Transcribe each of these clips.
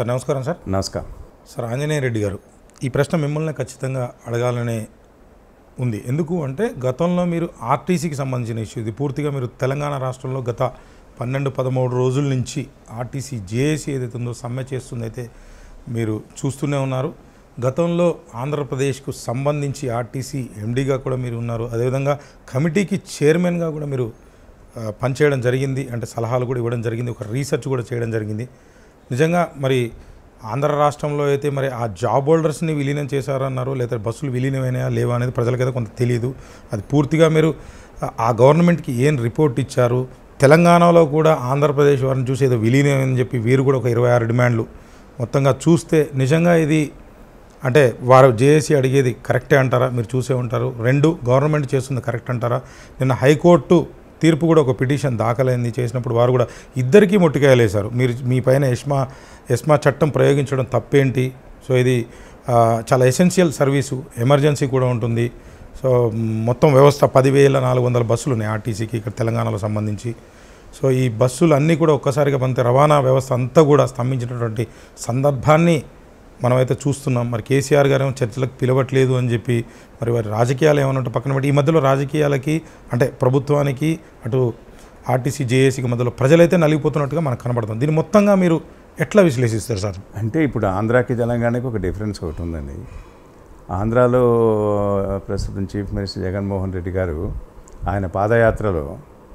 Sir నమస్కారం sir నమస్కారం sir Anjaneya Reddy గారు ఈ ప్రశ్న మిమ్మల్ని ఖచ్చితంగా అడగాలనే ఉంది ఎందుకు అంటే గతంలో మీరు ఆర్టీసీకి సంబంధించిన ఇష్యూ ఇది పూర్తిగా మీరు తెలంగాణ రాష్ట్రంలో గత పన్నెండు పదమూడు రోజుల నుంచి ఆర్టీసీ జేఏసీ ఏదైతే ఉందో సమ్మె చేస్తుందైతే మీరు చూస్తూనే ఉన్నారు గతంలో ఆంధ్రప్రదేశ్కు సంబంధించి ఆర్టీసీ ఎండీగా కూడా మీరు ఉన్నారు అదేవిధంగా కమిటీకి చైర్మన్గా కూడా మీరు ఆ, పనిచేయడం జరిగింది అంటే సలహాలు కూడా ఇవ్వడం జరిగింది ఒక రీసెర్చ్ కూడా చేయడం జరిగింది నిజంగా మరి ఆంధ్ర రాష్ట్రంలో అయితే మరి ఆ జాబ్ హోల్డర్స్ని విలీనం చేశారన్నారు లేదా బస్సులు విలీనమైనాయా లేవా అనేది ప్రజలకైతే కొంత తెలియదు అది పూర్తిగా మీరు ఆ- ఆ గవర్నమెంట్కి ఏం రిపోర్ట్ ఇచ్చారు తెలంగాణలో కూడా ఆంధ్రప్రదేశ్ వారిని చూసి ఏదో విలీనమని చెప్పి వీరు కూడా ఒక ఇరవై ఆరు డిమాండ్లు మొత్తంగా చూస్తే నిజంగా ఇది అంటే వారు జేఏసీ అడిగేది కరెక్టే అంటారా మీరు చూసే ఉంటారు రెండు గవర్నమెంట్ చేస్తుంది కరెక్ట్ అంటారా నిన్న హైకోర్టు తీర్పు కూడా ఒక పిటిషన్ దాఖలైంది చేసినప్పుడు వారు కూడా ఇద్దరికీ మొట్టికాయలేశారు మీరు మీ పైన ఎస్మా ఎస్మా చట్టం ప్రయోగించడం తప్పేంటి సో ఇది ఆ, చాలా ఎసెన్షియల్ సర్వీసు ఎమర్జెన్సీ కూడా ఉంటుంది సో మ్, మొత్తం వ్యవస్థ పదివేల నాలుగు వందల బస్సులు ఉన్నాయి ఆర్టీసీకి ఇక్కడ తెలంగాణలో సంబంధించి సో ఈ బస్సులు అన్నీ కూడా ఒక్కసారిగా పంతే రవాణా వ్యవస్థ అంతా కూడా స్తంభించినటువంటి సందర్భాన్ని మనమైతే చూస్తున్నాం మరి కేసీఆర్ గారు ఏమో చర్చలకు పిలవట్లేదు అని చెప్పి మరి వారి రాజకీయాలు ఏమన్నట్టు పక్కన పెట్టి ఈ మధ్యలో రాజకీయాలకి అంటే ప్రభుత్వానికి అటు ఆర్టీసీ జేఏసీకి మధ్యలో ప్రజలైతే నలిగిపోతున్నట్టుగా మనకు కనబడుతుంది దీన్ని మొత్తంగా మీరు ఎట్లా విశ్లేషిస్తారు సార్ అంటే ఇప్పుడు ఆంధ్రాకి తెలంగాణకి ఒక డిఫరెన్స్ ఒకటి ఉందండి ఆంధ్రాలో ప్రస్తుతం చీఫ్ మినిస్టర్ జగన్మోహన్ రెడ్డి గారు ఆయన పాదయాత్రలో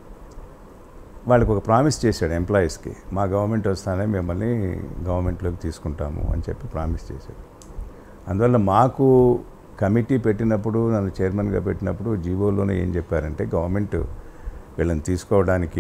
వాళ్ళకి ఒక ప్రామిస్ చేశాడు ఎంప్లాయీస్కి మా గవర్నమెంట్ వస్తానే మిమ్మల్ని గవర్నమెంట్లోకి తీసుకుంటాము అని చెప్పి ప్రామిస్ చేశాడు అందువల్ల మాకు కమిటీ పెట్టినప్పుడు నన్ను చైర్మన్గా పెట్టినప్పుడు జీవోలోనే ఏం చెప్పారంటే గవర్నమెంట్ వీళ్ళని తీసుకోవడానికి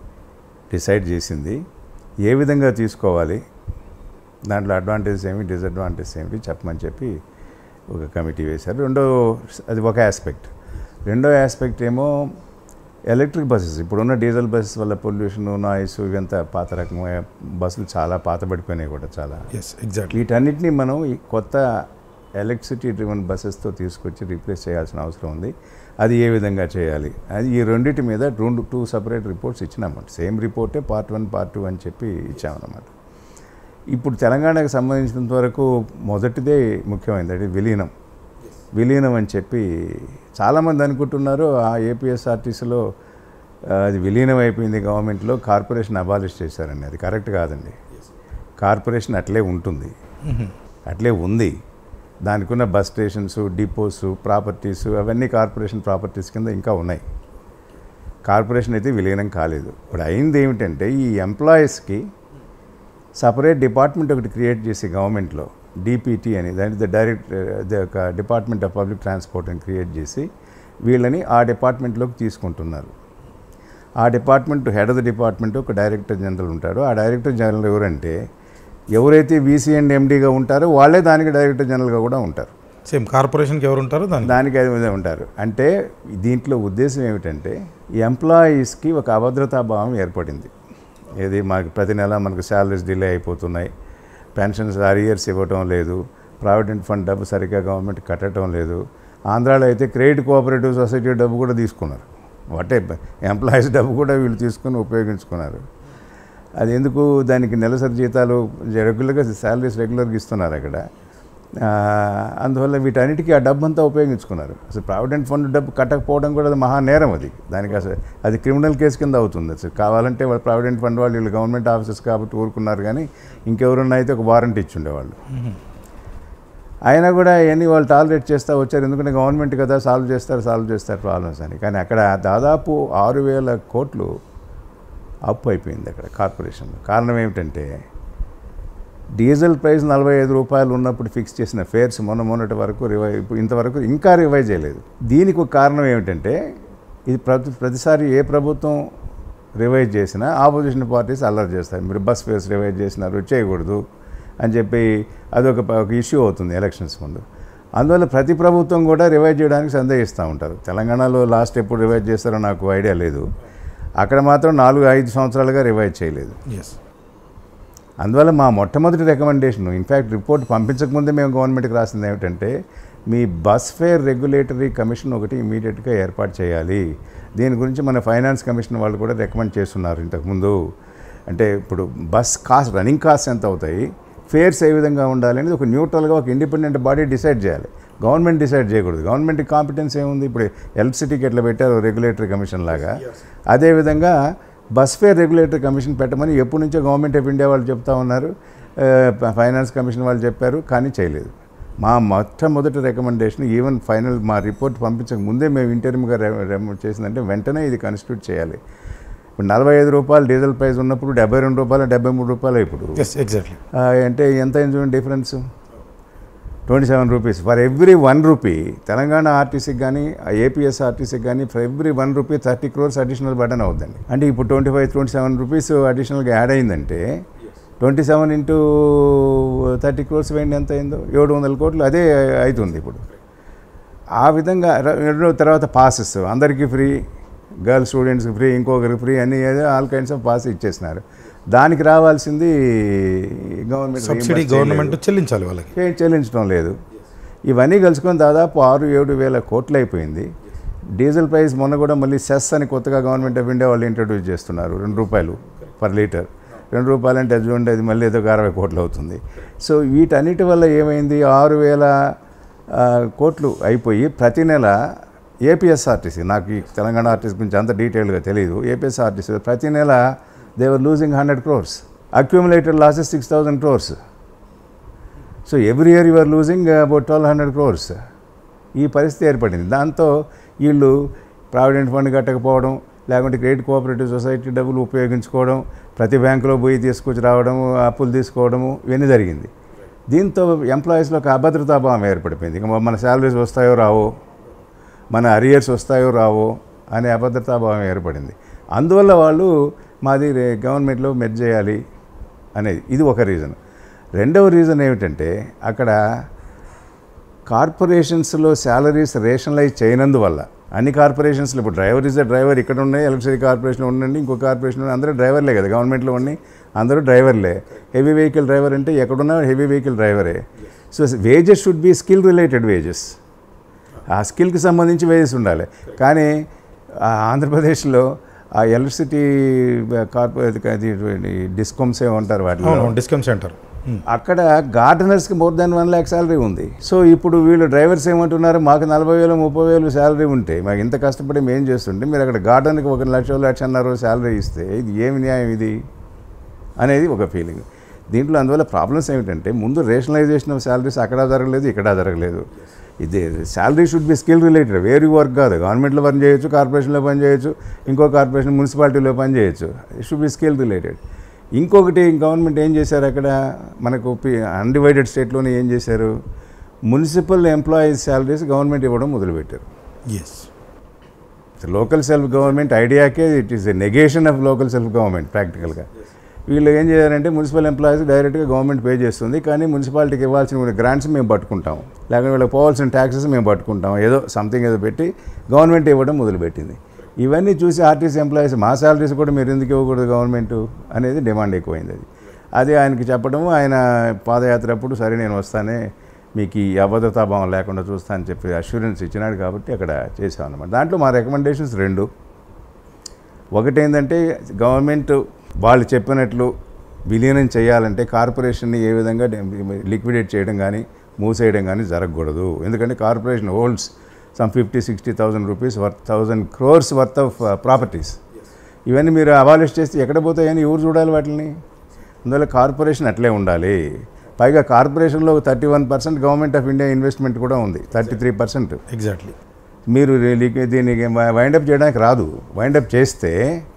డిసైడ్ చేసింది ఏ విధంగా తీసుకోవాలి దాంట్లో అడ్వాంటేజెస్ ఏమి డిసడ్వాంటేజెస్ ఏమిటి చెప్పమని చెప్పి ఒక కమిటీ వేశారు రెండో అది ఒక ఆస్పెక్ట్ రెండో ఆస్పెక్ట్ ఏమో ఎలక్ట్రిక్ బస్సెస్ ఇప్పుడున్న డీజిల్ బస్సెస్ వల్ల పొల్యూషన్ నాయిస్ ఇవంతా పాత రకమైన బస్సులు చాలా పాతబడిపోయినాయి కూడా చాలా ఎస్ ఎగ్జాక్ట్లీ వీటన్నిటిని మనం ఈ కొత్త ఎలక్ట్రిసిటీ డ్రివన్ బస్సెస్తో తీసుకొచ్చి రీప్లేస్ చేయాల్సిన అవసరం ఉంది అది ఏ విధంగా చేయాలి అది ఈ రెండింటి మీద రెండు టూ సపరేట్ రిపోర్ట్స్ ఇచ్చినామన్నమాట సేమ్ రిపోర్టే పార్ట్ వన్ పార్ట్ టూ అని చెప్పి ఇచ్చామన్నమాట ఇప్పుడు తెలంగాణకు సంబంధించినంత వరకు మొదటిదే ముఖ్యమైనది అది విలీనం విలీనం అని చెప్పి చాలామంది అనుకుంటున్నారు ఆ ఏపీఎస్ఆర్టీసీలో ఆ, అది విలీనం అయిపోయింది గవర్నమెంట్లో కార్పొరేషన్ అబాలిష్ చేశారండి అది కరెక్ట్ కాదండి కార్పొరేషన్ అట్లే ఉంటుంది అట్లే ఉంది దానికి ఉన్న బస్ స్టేషన్స్ డిపోస్ ప్రాపర్టీస్ అవన్నీ కార్పొరేషన్ ప్రాపర్టీస్ కింద ఇంకా ఉన్నాయి కార్పొరేషన్ అయితే విలీనం కాలేదు ఇప్పుడు అయింది ఏమిటంటే ఈ ఎంప్లాయీస్కి సపరేట్ డిపార్ట్మెంట్ ఒకటి క్రియేట్ చేసి గవర్నమెంట్లో డిపిటి అని దాని the direct the department of public transport అని క్రియేట్ చేసి వీళ్ళని ఆ డిపార్ట్మెంట్లోకి తీసుకుంటున్నారు ఆ department head of the department ఒక డైరెక్టర్ జనరల్ ఉంటాడు ఆ డైరెక్టర్ జనరల్ ఎవరంటే ఎవరైతే వీసీ అండ్ ఎండీగా ఉంటారో వాళ్ళే దానికి డైరెక్టర్ జనరల్గా కూడా ఉంటారు సేమ్ కార్పొరేషన్కి ఎవరు ఉంటారు దానికి దానికి అది మీద ఉంటారు అంటే దీంట్లో ఉద్దేశం ఏమిటంటే ఎంప్లాయీస్కి ఒక అభద్రతా భావం ఏర్పడింది ఏది మనకి ప్రతి నెల మనకు శాలరీస్ డిలే అయిపోతున్నాయి పెన్షన్స్ అరియర్స్ ఇవ్వటం లేదు ప్రావిడెంట్ ఫండ్ డబ్బు సరిగ్గా గవర్నమెంట్ కట్టడం లేదు ఆంధ్రాలో అయితే క్రెడిట్ కోఆపరేటివ్ సొసైటీ డబ్బు కూడా తీసుకున్నారు వాటే ఎంప్లాయీస్ డబ్బు కూడా వీళ్ళు తీసుకుని ఉపయోగించుకున్నారు అది ఎందుకు దానికి నెలసరి జీతాలు రెగ్యులర్గా శాలరీస్ రెగ్యులర్గా ఇస్తున్నారు అక్కడ ఆ, అందువల్ల వీటన్నిటికీ ఆ డబ్బు అంతా ఉపయోగించుకున్నారు అసలు ప్రావిడెంట్ ఫండ్ డబ్బు కట్టకపోవడం కూడా అది మహా నేరం అది దానికి అసలు అది క్రిమినల్ కేసు కింద అవుతుంది అసలు కావాలంటే వాళ్ళు ప్రావిడెంట్ ఫండ్ వాళ్ళు వీళ్ళు గవర్నమెంట్ ఆఫీసర్స్ కాబట్టి ఊరుకున్నారు కానీ ఇంకెవరన్నా అయితే ఒక వారంటీ ఇచ్చుండేవాళ్ళు అయినా కూడా అవన్నీ వాళ్ళు టాలరేట్ చేస్తూ వచ్చారు ఎందుకంటే గవర్నమెంట్ కదా సాల్వ్ చేస్తారు సాల్వ్ చేస్తారు ప్రాబ్లమ్స్ అని కానీ అక్కడ దాదాపు ఆరు వేల కోట్లు అప్పు అయిపోయింది అక్కడ కార్పొరేషన్లో కారణం ఏమిటంటే డీజిల్ ప్రైస్ నలభై ఐదు రూపాయలు ఉన్నప్పుడు ఫిక్స్ చేసిన ఫేర్స్ మొన్న మొన్నటి వరకు రివై ఇప్పుడు ఇంతవరకు ఇంకా రివైజ్ చేయలేదు దీనికి ఒక కారణం ఏమిటంటే ఇది ప్రతి ప్రతిసారి ఏ ప్రభుత్వం రివైజ్ చేసినా ఆపోజిషన్ పార్టీస్ అల్లరి చేస్తారు మీరు బస్ ఫేర్స్ రివైజ్ చేసినారు చేయకూడదు అని చెప్పి అదొక ప- ఒక ఇష్యూ అవుతుంది ఎలక్షన్స్ ముందు అందువల్ల ప్రతి ప్రభుత్వం కూడా రివైజ్ చేయడానికి సందేహిస్తూ ఉంటారు తెలంగాణలో లాస్ట్ ఎప్పుడు రివైజ్ చేస్తారో నాకు ఐడియా లేదు అక్కడ మాత్రం నాలుగు ఐదు సంవత్సరాలుగా రివైజ్ చేయలేదు ఎస్ అందువల్ల మా మొట్టమొదటి రికమెండేషన్ ఇన్ఫ్యాక్ట్ రిపోర్ట్ పంపించకముందే మేము గవర్నమెంట్కి రాసింది ఏమిటంటే మీ బస్ ఫేర్ రెగ్యులేటరీ కమిషన్ ఒకటి ఇమీడియట్గా ఏర్పాటు చేయాలి దీని గురించి మన ఫైనాన్స్ కమిషన్ వాళ్ళు కూడా రికమెండ్ చేస్తున్నారు ఇంతకుముందు అంటే ఇప్పుడు బస్ కాస్ట్ రన్నింగ్ కాస్ట్ ఎంత అవుతాయి ఫేర్స్ ఏ విధంగా ఉండాలి అనేది ఒక న్యూట్రల్గా ఒక ఇండిపెండెంట్ బాడీ డిసైడ్ చేయాలి గవర్నమెంట్ డిసైడ్ చేయకూడదు గవర్నమెంట్ కాంపిటెన్స్ ఏముంది ఇప్పుడు ఎలక్ట్రిసిటీకి ఎట్లా పెట్టారు రెగ్యులేటరీ కమిషన్ లాగా అదేవిధంగా బస్ ఫేర్ రెగ్యులేటరీ కమిషన్ పెట్టమని ఎప్పటి నుంచో గవర్నమెంట్ ఆఫ్ ఇండియా వాళ్ళు చెప్తా ఉన్నారు ఆ, ఫైనాన్స్ కమిషన్ వాళ్ళు చెప్పారు కానీ చేయలేదు మా మొట్టమొదటి రికమెండేషన్ ఈవెన్ ఫైనల్ మా రిపోర్ట్ పంపించక ముందే మేము ఇంటర్మ్గా చేసిందంటే వెంటనే ఇది కాన్స్టిట్యూట్ చేయాలి ఇప్పుడు నలభై ఐదు రూపాయలు డీజిల్ ప్రైస్ ఉన్నప్పుడు డెబ్బై రెండు రూపాయలు డెబ్బై మూడు రూపాయలు ఇప్పుడు ఎస్ ఎగ్జాక్ట్లీ ఆ, అంటే ఎంత అయింది చూడండి difference twenty seven rupees for every one rupee Telangana ఆర్టీసీకి కానీ ఏపీఎస్ ఆర్టీసీకి కానీ for every one rupee thirty crores additional burden అవుతుందండి అంటే ఇప్పుడు twenty five twenty seven rupees అడిషనల్గా యాడ్ అయిందంటే twenty seven into thirty crores వేయండి ఎంత అయిందో ఏడు వందల కోట్లు అదే అవుతుంది ఇప్పుడు ఆ విధంగా ర- రెండో తర్వాత పాసెస్ అందరికీ ఫ్రీ గర్ల్ స్టూడెంట్స్కి ఫ్రీ ఇంకొకరికి ఫ్రీ అన్ని ఏదో ఆల్ కైండ్స్ ఆఫ్ పాస్ ఇచ్చేసినారు దానికి రావాల్సింది గవర్నమెంట్ సబ్సిడీ reimburse గవర్నమెంట్ చేయలేదు. చెల్లించాలి వాళ్ళకి చే- చెల్లించడం లేదు ఇవన్నీ కలుసుకొని దాదాపు ఆరు ఏడు వేల కోట్లు అయిపోయింది డీజిల్ ప్రైస్ మొన్న కూడా మళ్ళీ సెస్ అని కొత్తగా గవర్నమెంట్ ఆఫ్ ఇండియా వాళ్ళు ఇంట్రడ్యూస్ చేస్తున్నారు రెండు రూపాయలు పర్ లీటర్ రెండు రూపాయలు అంటే అది చూడండి అది మళ్ళీ ఏదో ఒక అరవై కోట్లు అవుతుంది సో వీటన్నిటి వల్ల ఏమైంది ఆరు వేల ఆ, కోట్లు అయిపోయి ప్రతి నెల ఏపీఎస్ఆర్టీసీ నాకు ఈ తెలంగాణ ఆర్టీసీ గురించి అంత డీటెయిల్గా తెలియదు ఏపీఎస్ఆర్టీసీ ప్రతి నెల they're losing hundred crores accumulated losses six thousand crores so every year you're losing about twelve hundred crores ఈ పరిస్థితి ఏర్పడింది దాంతో వీళ్ళు ప్రావిడెంట్ ఫండ్ కట్టకపోవడం లేకుంటే క్రెడిట్ కోఆపరేటివ్ సొసైటీ డబ్బులు ఉపయోగించుకోవడం ప్రతి బ్యాంకులో పోయి తీసుకొచ్చి రావడం అప్పులు తీసుకోవడము ఇవన్నీ జరిగింది దీంతో ఎంప్లాయీస్లో ఒక అభద్రతాభావం ఏర్పడిపోయింది ఇక మన శాలరీస్ వస్తాయో రావో మన అరియర్స్ వస్తాయో రావో అనే అభద్రతాభావం ఏర్పడింది అందువల్ల వాళ్ళు మాది రే- గవర్నమెంట్లో మెర్జ్ చేయాలి అనేది ఇది ఒక రీజన్ రెండవ రీజన్ ఏమిటంటే అక్కడ కార్పొరేషన్స్లో శాలరీస్ రేషనలైజ్ చేయనందువల్ల అన్ని కార్పొరేషన్స్లో ఇప్పుడు డ్రైవర్ ఇస్ ద డ్రైవర్ ఇక్కడ ఉన్నాయి ఎలక్ట్రిసిటీ కార్పొరేషన్ ఉండండి ఇంకో కార్పొరేషన్ ఉన్నాయి అందరూ డ్రైవర్లే కదా గవర్నమెంట్లో ఉన్నాయి అందరూ డ్రైవర్లే హెవీ వెహికల్ డ్రైవర్ అంటే ఎక్కడున్నా హెవీ వెహికల్ డ్రైవరే so wages should be skill related wages ఆ స్కిల్కి సంబంధించి వేజెస్ ఉండాలి కానీ ఆ ఆంధ్రప్రదేశ్లో ఆ ఎలక్ట్రిసిటీ కార్పొరేట్ డిస్కమ్స్ ఏమంటారు వాటిలో అవును డిస్కౌంట్ సెంటర్ అక్కడ గార్డెనర్స్కి more than one lakh salary ఉంది సో ఇప్పుడు వీళ్ళు డ్రైవర్స్ ఏమంటున్నారు మాకు నలభై వేలు ముప్పై వేలు శాలరీ ఉంటే మాకు ఇంత కష్టపడి మేము చేస్తుంటే మీరు అక్కడ గార్డెన్కి ఒక లక్ష లక్షన్నర శాలరీ ఇస్తే ఇది ఏమి న్యాయం ఇది అనేది ఒక ఫీలింగ్ దీంట్లో అందువల్ల ప్రాబ్లమ్స్ ఏమిటంటే ముందు రేషనలైజేషన్ ఆఫ్ శాలరీస్ అక్కడ జరగలేదు ఇక్కడ జరగలేదు ఇది salary should be skill related వేరే వర్క్ కాదు గవర్నమెంట్లో పని చేయొచ్చు కార్పొరేషన్లో పని చేయొచ్చు ఇంకో కార్పొరేషన్ మున్సిపాలిటీలో పని చేయొచ్చు it should be skill related ఇంకొకటి గవర్నమెంట్ ఏం చేశారు అక్కడ మనకు అన్డివైడెడ్ స్టేట్లోనే ఏం చేశారు మున్సిపల్ ఎంప్లాయీస్ శాలరీస్ గవర్నమెంట్ ఇవ్వడం మొదలుపెట్టారు ఎస్ లోకల్ సెల్ఫ్ గవర్నమెంట్ ఐడియాకే it is a negation of local self government ప్రాక్టికల్గా వీళ్ళు ఏం చేయారంటే మున్సిపల్ ఎంప్లాయీస్ డైరెక్ట్గా గవర్నమెంట్ పే చేస్తుంది కానీ మున్సిపాలిటీకి ఇవ్వాల్సిన గ్రాంట్స్ మేము పట్టుకుంటాం లేకపోతే వీళ్ళకి పోవాల్సిన ట్యాక్సెస్ మేము పట్టుకుంటాం ఏదో సంథింగ్ ఏదో పెట్టి గవర్నమెంట్ ఇవ్వడం మొదలుపెట్టింది ఇవన్నీ చూసి ఆర్టీసీ ఎంప్లాయీస్ మా శాలరీస్ కూడా మీరు ఎందుకు ఇవ్వకూడదు గవర్నమెంట్ అనేది డిమాండ్ ఎక్కువైంది అది అది ఆయనకి చెప్పడం ఆయన పాదయాత్ర అప్పుడు సరే నేను వస్తానే మీకు ఈ అభద్రతాభావం లేకుండా చూస్తా అని చెప్పి అష్యూరెన్స్ ఇచ్చినాడు కాబట్టి అక్కడ చేసాం అనమాట దాంట్లో మా రికమెండేషన్స్ రెండు ఒకటి ఏంటంటే గవర్నమెంట్ వాళ్ళు చెప్పినట్లు విలీనం చేయాలంటే కార్పొరేషన్ని ఏ విధంగా లిక్విడేట్ చేయడం కానీ మూసేయడం కానీ జరగకూడదు ఎందుకంటే corporation holds some fifty sixty thousand rupees worth thousand crores worth of properties ఇవన్నీ మీరు అబాలిష్ చేస్తే ఎక్కడ పోతాయని ఎవరు చూడాలి వాటిని అందువల్ల కార్పొరేషన్ అట్లే ఉండాలి పైగా కార్పొరేషన్లో thirty one percent government of India investment కూడా ఉంది థర్టీ త్రీ పర్సెంట్ ఎగ్జాక్ట్లీ మీరు రి- దీనికి వైండప్ చేయడానికి రాదు వైండప్ చేస్తే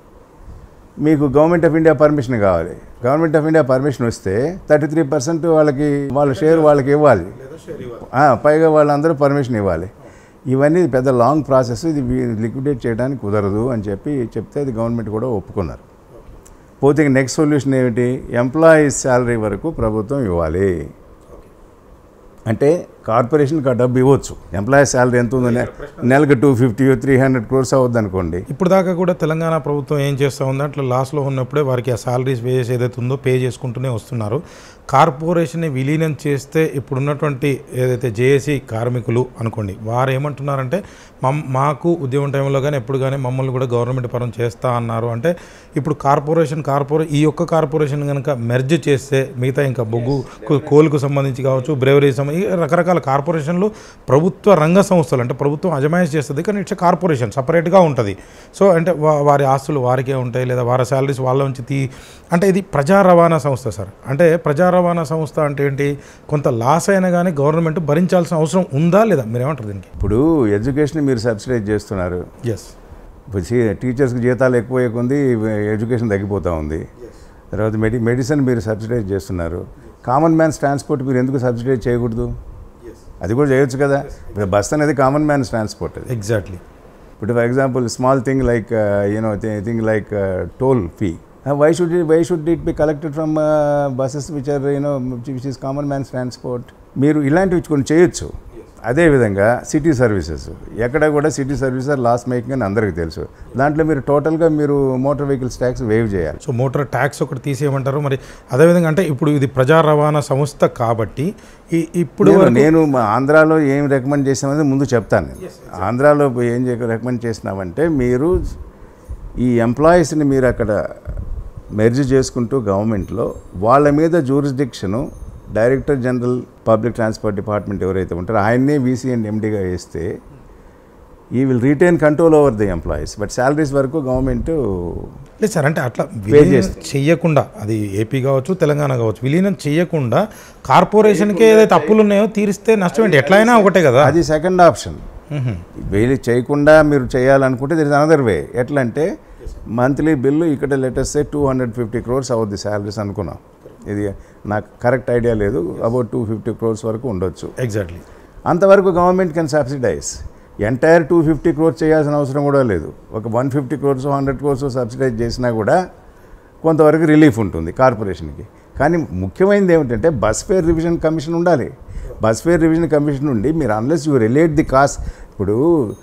మీకు గవర్నమెంట్ ఆఫ్ ఇండియా పర్మిషన్ కావాలి గవర్నమెంట్ ఆఫ్ ఇండియా పర్మిషన్ వస్తే థర్టీ త్రీ పర్సెంట్ వాళ్ళకి వాళ్ళ షేర్ వాళ్ళకి ఇవ్వాలి ఆ, పైగా వాళ్ళందరూ పర్మిషన్ ఇవ్వాలి ఇవన్నీ పెద్ద లాంగ్ ప్రాసెస్ ఇది లిక్విడేట్ చేయడానికి కుదరదు అని చెప్పి చెప్తే అది గవర్నమెంట్ కూడా ఒప్పుకున్నారు పోతే నెక్స్ట్ సొల్యూషన్ ఏమిటి ఎంప్లాయీస్ శాలరీ వరకు ప్రభుత్వం ఇవ్వాలి అంటే కార్పొరేషన్కి ఆ డబ్బు ఇవ్వచ్చు ఎంప్లాయీ శాలరీ ఎంత ఉందో నె- నెలకు two fifty three hundred crores అవుద్ది అనుకోండి ఇప్పుడు దాకా కూడా తెలంగాణ ప్రభుత్వం ఏం చేస్తూ ఉంది అట్లా లాస్ట్లో ఉన్నప్పుడే వారికి ఆ సాలరీస్ వేజెస్ ఏదైతే ఉందో పే చేసుకుంటూనే వస్తున్నారు కార్పొరేషన్ని విలీనం చేస్తే ఇప్పుడున్నటువంటి ఏదైతే జేఏసీ కార్మికులు అనుకోండి వారు ఏమంటున్నారంటే మమ్ మాకు ఉద్యమం టైంలో కానీ ఎప్పుడు కానీ మమ్మల్ని కూడా గవర్నమెంట్ పరం చేస్తా అన్నారు అంటే ఇప్పుడు కార్పొరేషన్ కార్పొరే ఈ ఒక్క కార్పొరేషన్ కనుక మెర్జ్ చేస్తే మిగతా ఇంకా బొగ్గు కు- కోలుకు సంబంధించి కావచ్చు బ్రేవరీ సంబంధించి రకరకాల కార్పొరేషన్లు ప్రభుత్వ రంగ సంస్థలు అంటే ప్రభుత్వం అజమాయిష్ చేస్తుంది కానీ ఇట్స్ కార్పొరేషన్ సపరేట్గా ఉంటుంది సో అంటే వా- వారి ఆస్తులు వారికే ఉంటాయి లేదా వారి శాలరీస్ వాళ్ళ నుంచి తీ అంటే ఇది ప్రజా రవాణా సంస్థ సార్ అంటే ప్రజా రవాణా సంస్థ అంటే ఏంటి కొంత లాస్ అయినా కానీ గవర్నమెంట్ భరించాల్సిన అవసరం ఉందా లేదా మీరేమంటారు దీనికి ఇప్పుడు ఎడ్యుకేషన్ మీరు సబ్సిడైజ్ చేస్తున్నారు ఎస్ ఇప్పుడు టీ- టీచర్స్కి జీతాలు ఎక్కువ కొంది ఎడ్యుకేషన్ తగ్గిపోతూ ఉంది తర్వాత మెడి మెడిసిన్ మీరు సబ్సిడైజ్ చేస్తున్నారు కామన్ మ్యాన్స్ ట్రాన్స్పోర్ట్ మీరు ఎందుకు సబ్సిడైజ్ చేయకూడదు అది కూడా చేయొచ్చు కదా ఇప్పుడు బస్ అనేది కామన్ మ్యాన్స్ ట్రాన్స్పోర్ట్ అది ఎగ్జాక్ట్లీ ఇప్పుడు for example small thing like you know thing like toll fee why should why should it be collected from buses which are you know which is common man's transport మీరు ఇలాంటివి కొన్ని చేయొచ్చు అదేవిధంగా city services ఎక్కడ కూడా city services loss making అని అందరికీ తెలుసు దాంట్లో మీరు టోటల్గా మీరు మోటార్ వెహికల్స్ ట్యాక్స్ వేవ్ చేయాలి సో మోటార్ ట్యాక్స్ ఒకటి తీసేయమంటారు మరి అదేవిధంగా అంటే ఇప్పుడు ఇది ప్రజా రవాణా సంస్థ కాబట్టి ఈ ఇప్పుడు నేను- వరకు- నేను మా ఆంధ్రాలో ఏం రికమెండ్ చేసామని ముందు చెప్తాను నేను. ఆంధ్రాలో ఏం రికమెండ్ చేసినామంటే మీరు ఈ ఎంప్లాయీస్ని మీరు అక్కడ మెర్జ్ చేసుకుంటూ గవర్నమెంట్లో వాళ్ళ మీద jurisdiction director general public transport department ఎవరైతే ఉంటారో ఆయన్నే వీసీ అండ్ ఎండీగా వేస్తే he will retain control over the employees but salaries వరకు గవర్నమెంట్ లేదు సార్ అంటే అట్లా విలీనం చేస్తుంది. చెయ్యకుండా అది ఏపీ కావచ్చు తెలంగాణ కావచ్చు విలీనం చెయ్యకుండా కార్పొరేషన్కి ఏదైతే అప్పులు ఉన్నాయో తీరిస్తే నష్టం ఏంటి ఎట్లయినా ఒకటే కదా అది సెకండ్ ఆప్షన్ మ్హూ. వేలి చేయకుండా మీరు చేయాలనుకుంటే దిర్ ఇస్ అనదర్ వే ఎట్లా అంటే మంత్లీ బిల్లు ఇక్కడ latest two hundred fifty crores అవుద్ది శాలరీస్ అనుకున్నాం ఇది నాకు కరెక్ట్ ఐడియా లేదు అబౌట్ టూ ఫిఫ్టీ క్రోర్స్ వరకు ఉండొచ్చు ఎగ్జాక్ట్లీ అంతవరకు government can subsidise entire two fifty crores చేయాల్సిన అవసరం కూడా లేదు ఒక one fifty crores hundred crores subsidise చేసినా కూడా కొంతవరకు రిలీఫ్ ఉంటుంది కార్పొరేషన్కి కానీ ముఖ్యమైనది ఏమిటంటే బస్ ఫేర్ రివిజన్ కమిషన్ ఉండాలి బస్ ఫేర్ రివిజన్ కమిషన్ నుండి మీరు unless you relate the cost ఇప్పుడు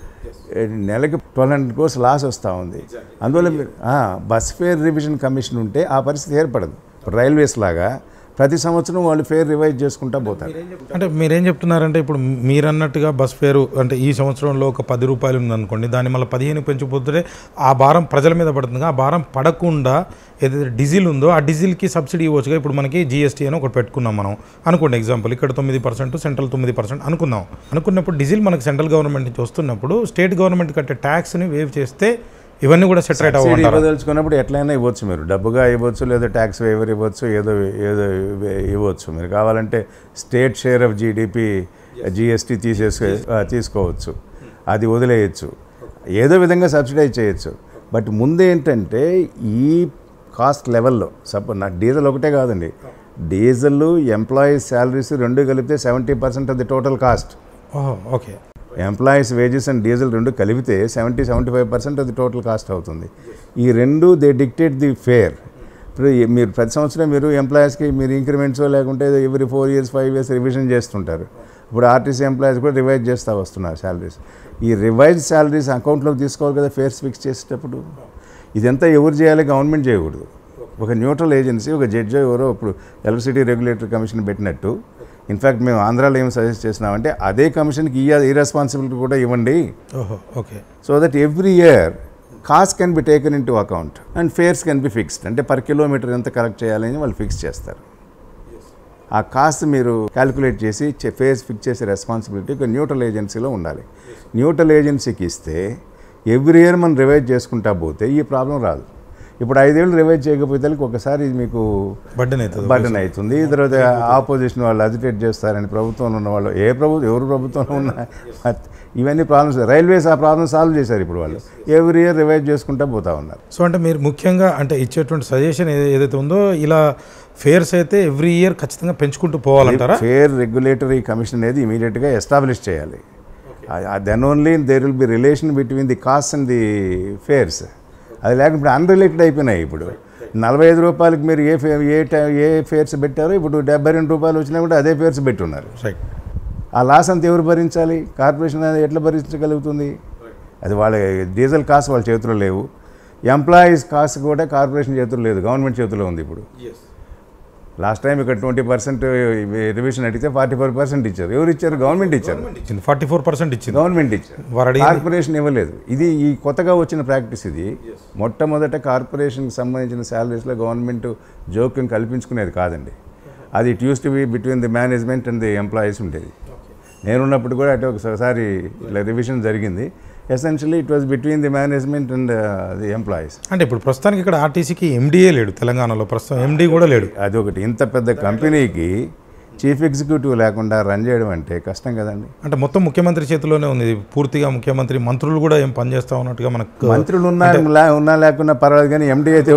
ఏ, నెలకి ట్వెల్వ్ హండ్రెడ్ కోర్స్ లాస్ వస్తూ ఉంది అందువల్ల మీరు ఆ, బస్ ఫేర్ రివిజన్ కమిషన్ ఉంటే ఆ పరిస్థితి ఏర్పడదు ఇప్పుడు రైల్వేస్ లాగా ప్రతి సంవత్సరం వాళ్ళు ఫేర్ రివైజ్ చేసుకుంటా పోతారు అంటే మీరేం చెప్తున్నారంటే ఇప్పుడు మీరు అన్నట్టుగా బస్ ఫేరు అంటే ఈ సంవత్సరంలో ఒక పది రూపాయలు ఉందనుకోండి దాన్ని మళ్ళీ పదిహేను పెంచిపోతుంటే ఆ భారం ప్రజల మీద పడుతుంది ఆ భారం పడకుండా ఏదైతే డీజిల్ ఉందో ఆ డీజిల్కి సబ్సిడీ ఇవ్వచ్చుగా ఇప్పుడు మనకి జీఎస్టీ అని ఒకటి పెట్టుకున్నాం మనం అనుకోండి ఎగ్జాంపుల్ ఇక్కడ తొమ్మిది పర్సెంట్ సెంట్రల్ తొమ్మిది పర్సెంట్ అనుకుందాం అనుకున్నప్పుడు డీజిల్ మనకి సెంట్రల్ గవర్నమెంట్ నుంచి వస్తున్నప్పుడు స్టేట్ గవర్నమెంట్ కట్టే ట్యాక్స్ని వేవ్ చేస్తే ఇవన్నీ కూడా సెటరేట్ సబ్సిడీ అవ్వంటారు ఇవ్వదలుచుకున్నప్పుడు ఎట్లయినా ఇవ్వచ్చు మీరు డబ్బుగా ఇవ్వచ్చు లేదా ట్యాక్స్ వేవర్ ఇవ్వచ్చు ఏదో ఏదో ఇవ్వ- ఇవ్వచ్చు మీరు కావాలంటే state share of GDP GST తీసేసు ఆ, తీసుకోవచ్చు అది వదిలేయచ్చు ఏదో విధంగా సబ్సిడైజ్ చేయొచ్చు బట్ ముందు ఏంటంటే ఈ కాస్ట్ లెవెల్లో సపోజ్ నాకు డీజిల్ ఒకటే కాదండి డీజిల్ ఎంప్లాయీస్ శాలరీస్ రెండు కలిపితే seventy percent of the total cost ఓహో okay employees wages and diesel రెండు కలిపితే సెవెంటీ సెవెంటీ ఫైవ్ పర్సెంట్ అది టోటల్ కాస్ట్ అవుతుంది ఈ రెండు దే డిక్టేట్ ది ఫేర్ ఇప్పుడు ఈ- మీరు ప్రతి సంవత్సరం మీరు ఎంప్లాయీస్కి మీరు ఇంక్రిమెంట్స్ లేకుంటే every four years five years revision చేస్తుంటారు ఇప్పుడు ఆర్టీసీ ఎంప్లాయీస్ కూడా రివైజ్ చేస్తూ వస్తున్నారు శాలరీస్ ఈ రివైజ్ శాలరీస్ అకౌంట్లోకి తీసుకోవాలి కదా ఫేర్స్ ఫిక్స్ చేసేటప్పుడు ఇదంతా ఎవరు చేయాలి గవర్నమెంట్ చేయకూడదు ఒక న్యూట్రల్ ఏజెన్సీ ఒక జడ్జి ఎవరో ఇప్పుడు ఎలక్ట్రిసిటీ రెగ్యులేటరీ కమిషన్ పెట్టినట్టు ఇన్ఫ్యాక్ట్ మేము ఆంధ్రాలో ఏం సజెస్ట్ చేసినామంటే అదే కమిషన్కి ఈ ఈ రెస్పాన్సిబిలిటీ కూడా ఇవ్వండి ఓహో okay so that every year cost can be taken into account and fares can be fixed అంటే పర్ కిలోమీటర్ ఎంత కలెక్ట్ చేయాలని వాళ్ళు ఫిక్స్ చేస్తారు ఆ కాస్ట్ మీరు క్యాలిక్యులేట్ చేసి ఫేర్స్ ఫిక్స్ చేసే రెస్పాన్సిబిలిటీ ఒక న్యూట్రల్ ఏజెన్సీలో ఉండాలి న్యూట్రల్ ఏజెన్సీకి ఇస్తే ఎవ్రీ ఇయర్ మనం రివైజ్ చేసుకుంటా పోతే ఈ ప్రాబ్లం రాదు ఇప్పుడు ఐదేళ్ళు రివైజ్ చేయకపోతే ఒకసారి ఇది మీకు బడ్డన్ అవుతుంది బటన్ అవుతుంది తర్వాత ఆపోజిషన్ వాళ్ళు అజిటేట్ చేస్తారని ప్రభుత్వంలో ఉన్న వాళ్ళు ఏ ప్రభుత్వం ఎవరు ప్రభుత్వంలో ఉన్నా ఇవన్నీ ప్రాబ్లమ్స్ రైల్వేస్ ఆ ప్రాబ్లమ్ సాల్వ్ చేశారు ఇప్పుడు వాళ్ళు ఎవ్రీ ఇయర్ రివైజ్ చేసుకుంటా పోతా ఉన్నారు సో అంటే మీరు ముఖ్యంగా అంటే ఇచ్చేటువంటి సజెషన్ ఏదైతే ఉందో ఇలా ఫేర్స్ అయితే ఎవ్రీ ఇయర్ ఖచ్చితంగా పెంచుకుంటూ పోవాలంటారా ఫేర్ రెగ్యులేటరీ కమిషన్ అనేది ఇమీడియట్గా ఎస్టాబ్లిష్ చేయాలి then only there will be relation between the cost and the fares అది లేకపోతే అన్రిలేటెడ్ అయిపోయినాయి ఇప్పుడు నలభై ఐదు రూపాయలకి మీరు ఏ ఫే ఏ టై- ఏ ఫేర్స్ పెట్టారో ఇప్పుడు డెబ్బై రెండు రూపాయలు వచ్చినా కూడా అదే ఫేర్స్ పెట్టున్నారు రైట్ ఆ లాస్ అంతా ఎవరు భరించాలి కార్పొరేషన్ అనేది ఎట్లా భరించగలుగుతుంది అది వాళ్ళ డీజిల్ కాస్ట్ వాళ్ళ చేతిలో లేవు ఎంప్లాయీస్ కాస్ట్ కూడా కార్పొరేషన్ చేతిలో లేదు గవర్నమెంట్ చేతిలో ఉంది ఇప్పుడు లాస్ట్ టైం ఇక్కడ ట్వంటీ పర్సెంట్ రివిజన్ అడిగితే ఫార్టీ ఫోర్ పర్సెంట్ ఇచ్చారు ఎవరు ఇచ్చారు గవర్నమెంట్ ఇచ్చారు ఇచ్చింది ఫార్టీ ఫోర్ పర్సెంట్ ఇచ్చింది గవర్నమెంట్ ఇచ్చారు వారు అడిగింది కార్పొరేషన్ ఇవ్వలేదు ఇది ఈ కొత్తగా వచ్చిన ప్రాక్టీస్ ఇది మొట్టమొదట కార్పొరేషన్కి సంబంధించిన శాలరీస్లో గవర్నమెంట్ జోక్యం కల్పించుకునేది కాదండి అది it used to be between the management and the employees ఉండేది నేనున్నప్పుడు కూడా అటు ఒకసారి ఇలా రివిజన్ జరిగింది essentially it was between the management and the employees అంటే ఇప్పుడు ప్రస్తుతానికి ఇక్కడ ఆర్టీసీకి ఎండిఏ లేడు తెలంగాణలో ప్రస్తుతం ఎండి కూడా లేడు అదొకటి ఇంత పెద్ద కంపెనీకి చీఫ్ ఎగ్జిక్యూటివ్ లేకుండా రన్ చేయడం అంటే కష్టం కదండి అంటే మొత్తం ముఖ్యమంత్రి చేతిలోనే ఉంది ఇది పూర్తిగా ముఖ్యమంత్రి మంత్రులు కూడా ఏం పనిచేస్తా ఉన్నట్టుగా మనకు మంత్రులు ఉన్నా లే- ఉన్నా లేకున్నా పర్వాలేదు కానీ ఎండి అయితే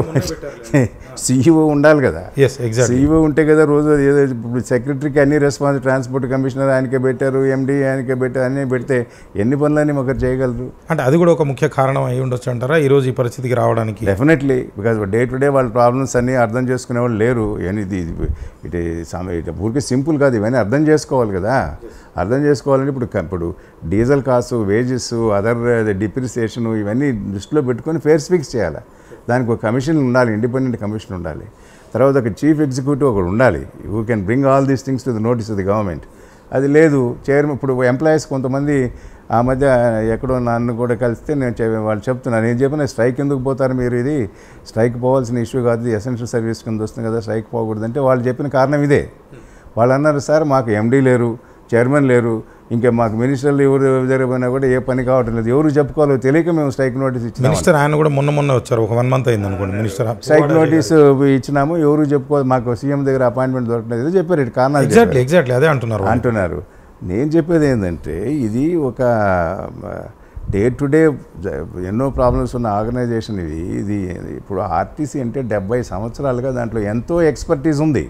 సీఈఓ ఉండాలి కదా ఎస్ ఎగ్జాక్ట్ సీఈఓ ఉంటే కదా రోజు అది ఏదో ఇప్పుడు సెక్రటరీకి అన్ని రెస్పాన్స్ ట్రాన్స్పోర్ట్ కమిషనర్ ఆయనకే పెట్టారు ఎండి ఆయనకే పెట్టారు అన్నీ పెడితే ఎన్ని పనులన్నీ ఒకరు చేయగలరు అంటే అది కూడా ఒక ముఖ్య కారణం అయి ఉండొచ్చు అంటారా ఈ రోజు ఈ పరిస్థితికి రావడానికి definitely because day to day వాళ్ళ ప్రాబ్లమ్స్ అన్నీ అర్థం చేసుకునే వాళ్ళు లేరు ఏని ఇది ఇది ఇటు సమ- ఇటు ఊరికే సింపుల్ కాదు ఇవన్నీ అర్థం చేసుకోవాలి కదా అర్థం చేసుకోవాలంటే ఇప్పుడు క- ఇప్పుడు diesel cost wages other depreciation ఇవన్నీ దృష్టిలో పెట్టుకొని ఫేర్స్ ఫిక్స్ చేయాలి దానికి ఒక కమిషన్ ఉండాలి ఇండిపెండెంట్ కమిషన్ ఉండాలి తర్వాత ఒక చీఫ్ ఎగ్జిక్యూటివ్ ఒకడు ఉండాలి who can bring all these things to the notice of the government అది లేదు చైర్మన్ ఇప్పుడు ఎంప్లాయీస్ కొంతమంది ఆ మధ్య ఎక్కడో నన్ను కూడా కలిస్తే నేను చె- వాళ్ళు చెప్తున్నాను నేను చెప్పిన స్ట్రైక్ ఎందుకు పోతారు మీరు ఇది స్ట్రైక్ పోవాల్సిన ఇష్యూ కాదు ఇది ఎసెన్షియల్ సర్వీస్ కింద వస్తుంది కదా స్ట్రైక్ పోకూడదు అంటే వాళ్ళు చెప్పిన కారణం ఇదే వాళ్ళు అన్నారు సార్ మాకు ఎండీ లేరు చైర్మన్ లేరు ఇంకా మాకు మినిస్టర్లు ఎవరు జరిగిపోయినా కూడా ఏ పని కావటం లేదు ఎవరు చెప్పుకోవాలో తెలియక మేము స్ట్రైక్ నోటీస్ ఇచ్చినాము మినిస్టర్ ఆయన కూడా మొన్న మొన్న వచ్చారు ఒక వన్ మంత్ అయింది అనుకోండి మినిస్టర్ స్ట్రైక్ నోటీస్ ఇచ్చినాము ఎవరు చెప్పుకోవాలి మాకు సీఎం దగ్గర అపాయింట్మెంట్ దొరకలేదు ఏదో చెప్పారు ఇటు కారణాలు చెప్పారు. ఎగ్జాక్ట్లీ ఎగ్జాక్ట్లీ అదే అంటున్నారు వాళ్ళు. అంటున్నారు నేను చెప్పేది ఏంటంటే ఇది ఒక డే టు డే ఎన్నో ప్రాబ్లమ్స్ ఉన్న ఆర్గనైజేషన్ ఇది ఇది ఇప్పుడు ఆర్టీసీ అంటే డెబ్బై సంవత్సరాలుగా దాంట్లో ఎంతో ఎక్స్పర్టీస్ ఉంది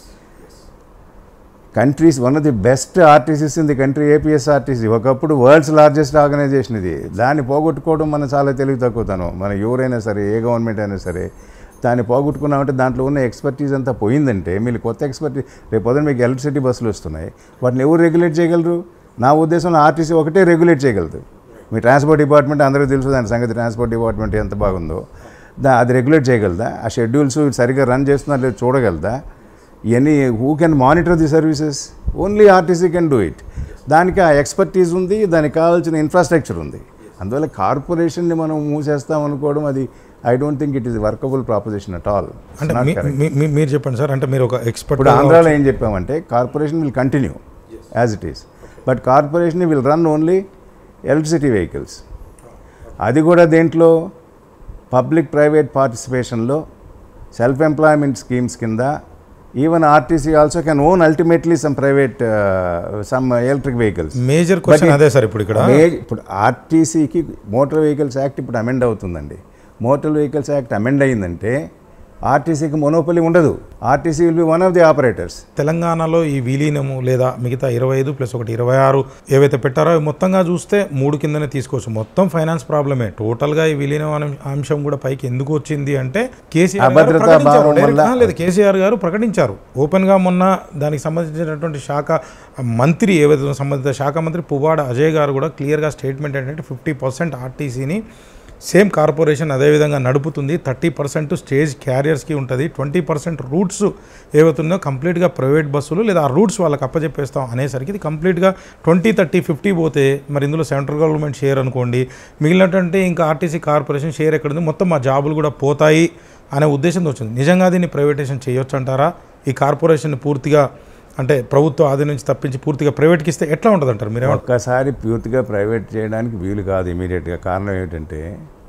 country's one of the best RTCs in the country APSRTC ఒకప్పుడు వరల్డ్స్ లార్జెస్ట్ ఆర్గనైజేషన్ ఇది దాన్ని పోగొట్టుకోవడం మన చాలా తెలివి తక్కువతనం మన ఎవరైనా సరే ఏ గవర్నమెంట్ అయినా సరే దాన్ని పోగొట్టుకున్నామంటే దాంట్లో ఉన్న ఎక్స్పర్టీస్ అంతా పోయిందంటే మీరు కొత్త ఎక్స్పర్టీ రేపు పొద్దున మీకు ఎలక్ట్రిసిటీ బస్సులు వస్తున్నాయి వాటిని ఎవరు రెగ్యులేట్ చేయగలరు నా ఉద్దేశంలో ఆర్టీసీ ఒకటే రెగ్యులేట్ చేయగలదు మీ ట్రాన్స్పోర్ట్ డిపార్ట్మెంట్ అందరికీ తెలుసు దాని సంగతి ట్రాన్స్పోర్ట్ డిపార్ట్మెంట్ ఎంత బాగుందో దా అది రెగ్యులేట్ చేయగలదా ఆ షెడ్యూల్స్ సరిగ్గా రన్ చేస్తున్నారు లేదు చూడగలదా ఇవన్నీ who can monitor the services only RTC can do it దానికి ఆ ఎక్స్పర్టీస్ ఉంది దానికి కావాల్సిన ఇన్ఫ్రాస్ట్రక్చర్ ఉంది అందువల్ల కార్పొరేషన్ని మనం మూసేస్తాం అనుకోవడం అది I don't think it is workable proposition at all అంటే మీ- మీ- మీ- మీరు చెప్పండి సార్ అంటే మీరు ఒక ఎక్స్పర్ట్ ఇప్పుడు ఆంధ్రాలో ఏం చెప్పామంటే corporation will continue as it is but corporation will run only electricity vehicles అది కూడా దేంట్లో పబ్లిక్ ప్రైవేట్ పార్టిసిపేషన్లో సెల్ఫ్ ఎంప్లాయ్మెంట్ స్కీమ్స్ కింద even RTC also can own ultimately some private some electric vehicles major question అదే sir ఇప్పుడు ఇక్కడ మే- ఇప్పుడు ఆర్టీసీకి మోటార్ వెహికల్స్ యాక్ట్ ఇప్పుడు అమెండ్ అవుతుందండి మోటార్ వెహికల్స్ యాక్ట్ అమెండ్ అయిందంటే ఆర్టీసీకి మొనోపలి ఉండదు RTC will be one of the operators తెలంగాణలో ఈ విలీనము లేదా మిగతా ఇరవై ఐదు ప్లస్ ఒకటి ఇరవై ఆరు ఏవైతే పెట్టారో అవి మొత్తంగా చూస్తే మూడు కిందనే తీసుకోవచ్చు మొత్తం ఫైనాన్స్ ప్రాబ్లమే టోటల్గా ఈ విలీనం అనే అంశం కూడా పైకి ఎందుకు వచ్చింది అంటే కేసీఆర్ గారు అభద్రతా ప్రకటించారు. భావం Direct- వల్ల- ఆ, లేదు కేసీఆర్ గారు ప్రకటించారు ఓపెన్గా మొన్న దానికి సంబంధించినటువంటి శాఖ మంత్రి ఏవైతే సంబంధిత శాఖ మంత్రి పువ్వాడ అజయ్ గారు కూడా క్లియర్గా స్టేట్మెంట్ ఏంటంటే ఫిఫ్టీ పర్సెంట్ ఆర్టీసీని సేమ్ కార్పొరేషన్ అదేవిధంగా నడుపుతుంది థర్టీ పర్సెంట్ స్టేజ్ క్యారియర్స్కి ఉంటుంది ట్వంటీ పర్సెంట్ రూట్స్ ఏవైతున్నాయో కంప్లీట్గా ప్రైవేట్ బస్సులు లేదా ఆ రూట్స్ వాళ్ళకి అప్పచెప్పేస్తాం అనేసరికి ఇది కంప్లీట్గా ట్వంటీ థర్టీ ఫిఫ్టీ పోతే మరి ఇందులో సెంట్రల్ గవర్నమెంట్ షేర్ అనుకోండి మిగిలినటువంటి ఇంకా ఆర్టీసీ కార్పొరేషన్ షేర్ ఎక్కడ ఉంది మొత్తం మా జాబులు కూడా పోతాయి అనే ఉద్దేశంతో వచ్చింది నిజంగా దీన్ని ప్రైవేటేషన్ చేయొచ్చు అంటారా ఈ కార్పొరేషన్ పూర్తిగా అంటే ప్రభుత్వ ఆధీనం నుంచి తప్పించి పూర్తిగా ప్రైవేట్కి ఇస్తే ఎట్లా ఉంటుంది అంటారు మీరు ఒక్కసారి పూర్తిగా ప్రైవేట్ చేయడానికి వీలు కాదు ఇమీడియట్గా కారణం ఏమిటంటే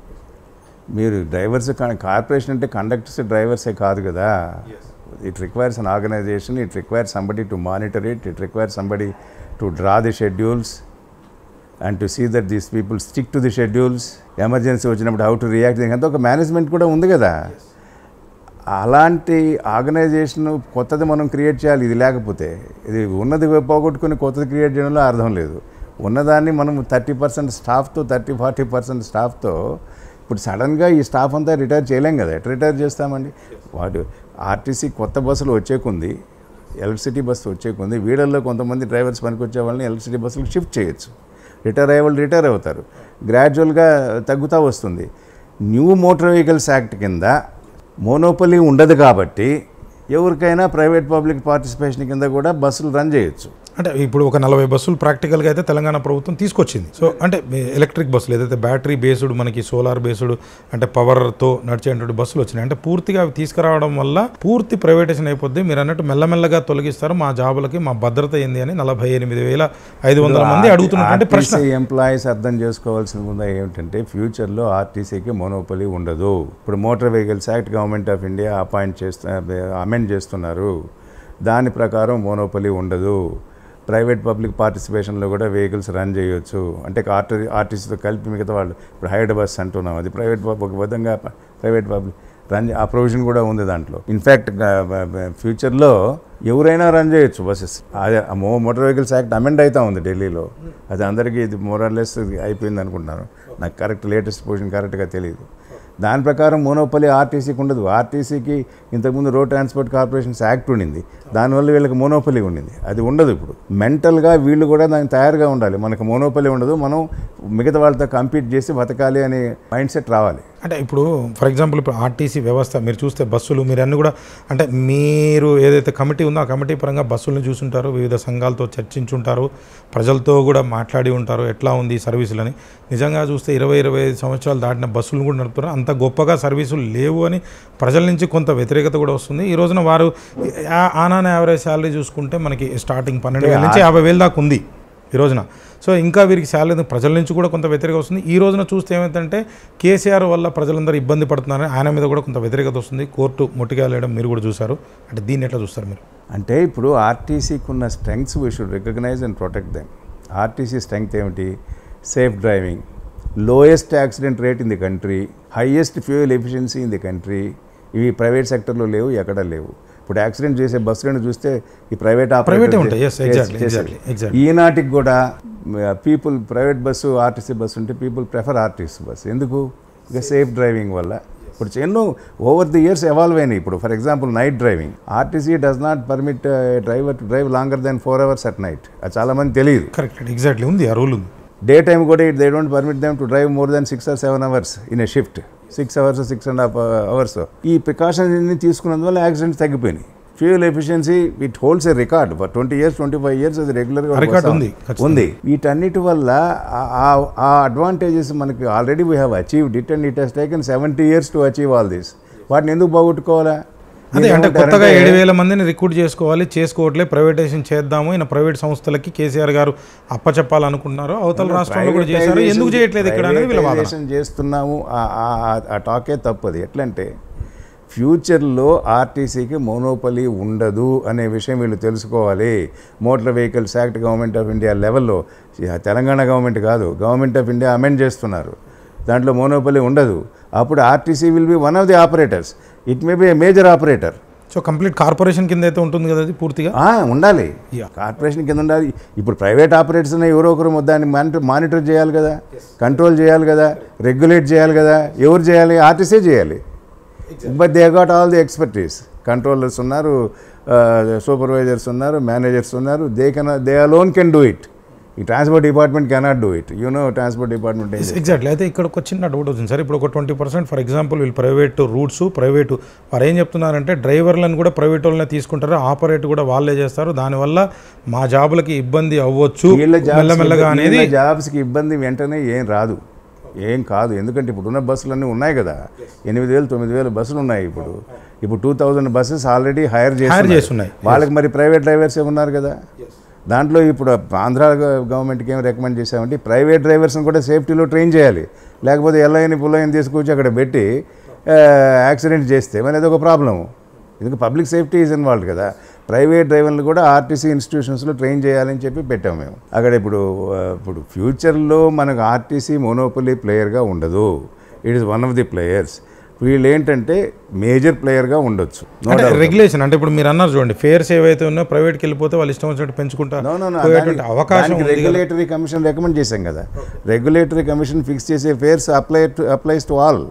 మీరు డ్రైవర్స్ కార్పొరేషన్ అంటే కండక్టర్స్ డ్రైవర్సే కాదు కదా it requires an organisation it requires somebody to monitor it it requires somebody to draw the schedules and to see that these people stick to the schedules emergency వచ్చినప్పుడు how to react దీనికంతా ఒక management కూడా ఉంది కదా అలాంటి organisation కొత్తది మనం create చేయాలి ఇది లేకపోతే ఇది ఉన్నది పోగొట్టుకుని కొత్తది క్రియేట్ చేయడంలో అర్థం లేదు ఉన్నదాన్ని మనం థర్టీ పర్సెంట్ స్టాఫ్తో థర్టీ ఫార్టీ పర్సెంట్ స్టాఫ్తో ఇప్పుడు సడన్గా ఈ స్టాఫ్ అంతా రిటైర్ చేయలేం కదా ఎట్లా రిటైర్ చేస్తామండి వాడు ఆర్టీసీ కొత్త బస్సులు వచ్చేకుంది ఎలక్ట్రిసిటీ బస్సు వచ్చే కొంది వీళ్ళల్లో కొంతమంది డ్రైవర్స్ పనికొచ్చే వాళ్ళని ఎలక్ట్రిసిటీ బస్సులకు షిఫ్ట్ చేయొచ్చు రిటైర్ అయ్యే వాళ్ళు రిటైర్ అవుతారు గ్రాడ్యువల్గా తగ్గుతూ వస్తుంది న్యూ మోటార్ వెహికల్స్ యాక్ట్ కింద మోనోపలీ ఉండదు కాబట్టి ఎవరికైనా ప్రైవేట్ పబ్లిక్ పార్టిసిపేషన్ కింద కూడా బస్సులు రన్ చేయొచ్చు అంటే ఇప్పుడు ఒక నలభై బస్సులు ప్రాక్టికల్గా అయితే తెలంగాణ ప్రభుత్వం తీసుకొచ్చింది సో అంటే మీ ఎలక్ట్రిక్ బస్సులు ఏదైతే బ్యాటరీ బేస్డ్ మనకి సోలార్ బేస్డ్ అంటే పవర్తో నడిచేటువంటి బస్సులు వచ్చినాయి అంటే పూర్తిగా అవి తీసుకురావడం వల్ల పూర్తి ప్రైవేటేషన్ అయిపోద్ది మీరు అన్నట్టు మెల్లమెల్లగా తొలగిస్తారు మా జాబులకి మా భద్రత ఏంది అని నలభై ఎనిమిది వేల ఐదు వందల మంది అడుగుతున్నటువంటి ప్రశ్న ఆర్టీసీ ఎంప్లాయీస్ అర్థం చేసుకోవాల్సిన ఉందా ఏమిటంటే ఫ్యూచర్లో ఆర్టీసీకి మోనోపలి ఉండదు ఇప్పుడు motor vehicles act government of India appoint చేస్తు అమెండ్ చేస్తున్నారు దాని ప్రకారం మోనోపలి ఉండదు ప్రైవేట్ పబ్లిక్ పార్టిసిపేషన్లో కూడా వెహికల్స్ రన్ చేయొచ్చు అంటే ఆర్టీ ఆర్టీసీతో కలిపి మిగతా వాళ్ళు ఇప్పుడు హైడ్ బస్ అంటున్నాం అది ప్రైవేట్ పబ్- ఒక విధంగా ప్రైవేట్ పబ్లిక్ రన్ ఆ ప్రొవిజన్ కూడా ఉంది దాంట్లో ఇన్ఫ్యాక్ట్ ఫ్యూచర్లో ఎవరైనా రన్ చేయొచ్చు బస్సెస్ అదే ఆ మో మోటార్ వెహికల్స్ యాక్ట్ అమెండ్ అవుతా ఉంది ఢిల్లీలో అది అందరికీ ఇది మోరల్లెస్ అయిపోయింది అనుకుంటున్నాను నాకు కరెక్ట్ లేటెస్ట్ పొజిషన్ కరెక్ట్గా తెలియదు దాని ప్రకారం మోనోపలి ఆర్టీసీకి ఉండదు ఆర్టీసీకి ఇంతకుముందు రోడ్ ట్రాన్స్పోర్ట్ కార్పొరేషన్స్ యాక్ట్ ఉండింది దానివల్ల వీళ్ళకి మోనోపలి ఉండింది అది ఉండదు ఇప్పుడు మెంటల్గా వీళ్ళు కూడా దానికి తయారుగా ఉండాలి మనకు మోనోపలి ఉండదు మనం మిగతా వాళ్ళతో కంపీట్ చేసి బతకాలి అనే మైండ్ సెట్ రావాలి అంటే ఇప్పుడు ఫర్ ఎగ్జాంపుల్ ఇప్పుడు ఆర్టీసీ వ్యవస్థ మీరు చూస్తే బస్సులు మీరు అన్ని కూడా అంటే మీరు ఏదైతే కమిటీ ఉందో ఆ కమిటీ పరంగా బస్సులను చూసుంటారు వివిధ సంఘాలతో చర్చించుంటారు ప్రజలతో కూడా మాట్లాడి ఉంటారు ఎట్లా ఉంది ఈ సర్వీసులని నిజంగా చూస్తే ఇరవై ఇరవై ఐదు సంవత్సరాలు దాటిన బస్సులను కూడా నడుపుతారు అంత గొప్పగా సర్వీసులు లేవు అని ప్రజల నుంచి కొంత వ్యతిరేకత కూడా వస్తుంది ఈ రోజున వారు ఆ- ఆనాన యావరేజ్ శాలరీ చూసుకుంటే మనకి స్టార్టింగ్ పన్నెండు వేల నుంచి యాభై వేల దాకా ఉంది ఈ రోజున సో ఇంకా వీరికి శాలరీ ప్రజల నుంచి కూడా కొంత వ్యతిరేకత వస్తుంది ఈ రోజున చూస్తే ఏమైందంటే కేసీఆర్ వల్ల ప్రజలందరూ ఇబ్బంది పడుతున్నారని ఆయన మీద కూడా కొంత వ్యతిరేకత వస్తుంది కోర్టు ముట్టిగాలేయడం మీరు కూడా చూశారు అంటే దీన్ని ఎట్లా చూస్తారు మీరు అంటే ఇప్పుడు ఆర్టీసీకి ఉన్న strengths we should recognise and protect them RTC strength ఏమిటి safe driving lowest accident rate in the country highest fuel efficiency in the country ఇవి ప్రైవేట్ సెక్టర్లో లేవు ఎక్కడ లేవు ఇప్పుడు యాక్సిడెంట్ చేసే బస్సులను చూస్తే ఈ ప్రైవేట్ Private ఏ ఉంటాయి. Yes, exactly, exactly, exactly. ఈనాటికి కూడా people private bus RTC bus ఉంటే పీపుల్ ప్రిఫర్ ఆర్టీసీ బస్సు ఎందుకు ఇక సేఫ్ డ్రైవింగ్ వల్ల ఇప్పుడు ఎన్నో ఓవర్ ది ఇయర్స్ ఎవాల్వ్ అయినాయి ఇప్పుడు for example night driving RTC does not permit driver to drive longer than four hours at night అది చాలామంది తెలియదు కరెక్ట్ ఎగ్జాక్ట్లీ ఉంది ఆ రూల్ ఉంది డే టైం కూడా they don't permit them to drive more than six or seven hours in a shift six hours six and half hours ఈ precautions అన్ని తీసుకున్నందువల్ల యాక్సిడెంట్స్ తగ్గిపోయినాయి fuel efficiency it holds a record for twenty years twenty five years అది రెగ్యులర్గా ఆ record ఉంది, ఖచ్చితంగా. ఉంది వీటన్నిటి వల్ల ఆ- ఆ- ఆ అడ్వాంటేజెస్ మనకి already we have achieved it and it has taken seventy years to achieve all this వాటిని ఎందుకు పోగొట్టుకోవాలా అదే అంటే కొత్తగా మీరేమంటారంటే- ఏడు వేల మందిని రిక్రూట్ చేసుకోవాలి చేసుకోవట్లే ప్రైవేటైజేషన్ చేద్దాము ఈయన ప్రైవేట్ సంస్థలకి కేసీఆర్ గారు అప్పచెప్పాలనుకుంటున్నారు అవతల రాష్ట్రంలో కూడా చేశారు ఎందుకు చేయట్లేదు ఇక్కడ అనేది వీళ్ళ వాదన ప్రైవేటైజేషన్ చేస్తున్నాము ఆ- ఆ- ఆ- ఆ టాకే తప్పది ఎట్లంటే ఫ్యూచర్లో ఆర్టీసీకి మోనోపలి ఉండదు అనే విషయం వీళ్ళు తెలుసుకోవాలి motor vehicles act government of India లెవెల్లో తెలంగాణ గవర్నమెంట్ కాదు గవర్నమెంట్ ఆఫ్ ఇండియా అమెండ్ చేస్తున్నారు దాంట్లో మోనోపలి ఉండదు అప్పుడు RTC will be one of the operators it may be a major operator so complete corporation కింద అయితే ఉంటుంది కదా అది పూర్తిగా ఆ, ఉండాలి Yeah. కార్పొరేషన్ కింద ఉండాలి ఇప్పుడు ప్రైవేట్ ఆపరేటర్స్ ఎవరో ఒకరు దాన్ని మానిటర్ మానిటర్ చేయాలి కదా కంట్రోల్ చేయాలి కదా రెగ్యులేట్ చేయాలి కదా ఎవరు చేయాలి ఆర్టీసీ చేయాలి but they got all the expertise controllers ఉన్నారు సూపర్వైజర్స్ ఉన్నారు మేనేజర్స్ ఉన్నారు they can they alone can do it ఈ transport department cannot do it you know transport department exactly అయితే ఇక్కడ ఒక చిన్న డౌట్ వచ్చింది సార్ ఇప్పుడు ఒక ట్వంటీ పర్సెంట్ ఫర్ ఎగ్జాంపుల్ వీళ్ళు ప్రైవేట్ రూట్స్ ప్రైవేటు వారు ఏం చెప్తున్నారంటే డ్రైవర్లను కూడా ప్రైవేట్ వాళ్ళనే తీసుకుంటారు ఆపరేట్ కూడా వాళ్ళే చేస్తారు దానివల్ల మా జాబులకి ఇబ్బంది అవ్వచ్చు వీళ్ళ మెల్లమెల్లగా అనేది జాబ్స్ జాబ్స్కి ఇబ్బంది వెంటనే ఏం రాదు ఏం కాదు ఎందుకంటే ఇప్పుడున్న బస్సులన్నీ ఉన్నాయి కదా ఎనిమిది వేలు తొమ్మిది వేలు బస్సులు ఉన్నాయి ఇప్పుడు ఇప్పుడు two thousand buses already hire చేస్తున్నాయి. చేస్తున్నారు వాళ్ళకి మరి ప్రైవేట్ డ్రైవర్స్ ఉన్నారు కదా దాంట్లో ఇప్పుడు ఆంధ్ర గవర్నమెంట్కి ఏం రికమెండ్ చేసామంటే ప్రైవేట్ డ్రైవర్స్ని కూడా సేఫ్టీలో ట్రైన్ చేయాలి లేకపోతే ఎల్ఐని పుల్లైని తీసుకొచ్చి అక్కడ పెట్టి యాక్సిడెంట్ చేస్తే మరి అదొక ప్రాబ్లము ఎందుకంటే పబ్లిక్ సేఫ్టీ ఈజ్ ఇన్వాల్వ్ కదా ప్రైవేట్ డ్రైవర్లు కూడా ఆర్టీసీ ఇన్స్టిట్యూషన్స్లో ట్రైన్ చేయాలని చెప్పి పెట్టాము మేము అక్కడ ఇప్పుడు ఆ, ఇప్పుడు ఫ్యూచర్లో మనకు ఆర్టీసీ మోనోపలీ ప్లేయర్గా ఉండదు it is one of the players వీళ్ళు ఏంటంటే మేజర్ ప్లేయర్గా ఉండొచ్చు No అంటే doubt. రెగ్యులేషన్ అంటే ఇప్పుడు మీరు అన్నారు చూడండి ఫేర్స్ ఏవైతే ఉన్నాయో ప్రైవేట్కి వెళ్ళిపోతే వాళ్ళు ఇష్టం వచ్చినట్టు పెంచుకుంటారు No, no, no. పోయేటువంటి దానికి- అవకాశం దానికి ఉంది కదా. రెగ్యులేటరీ కమిషన్ రికమెండ్ చేశాం కదా రెగ్యులేటరీ కమిషన్ ఫిక్స్ చేసే fares apply to applies to all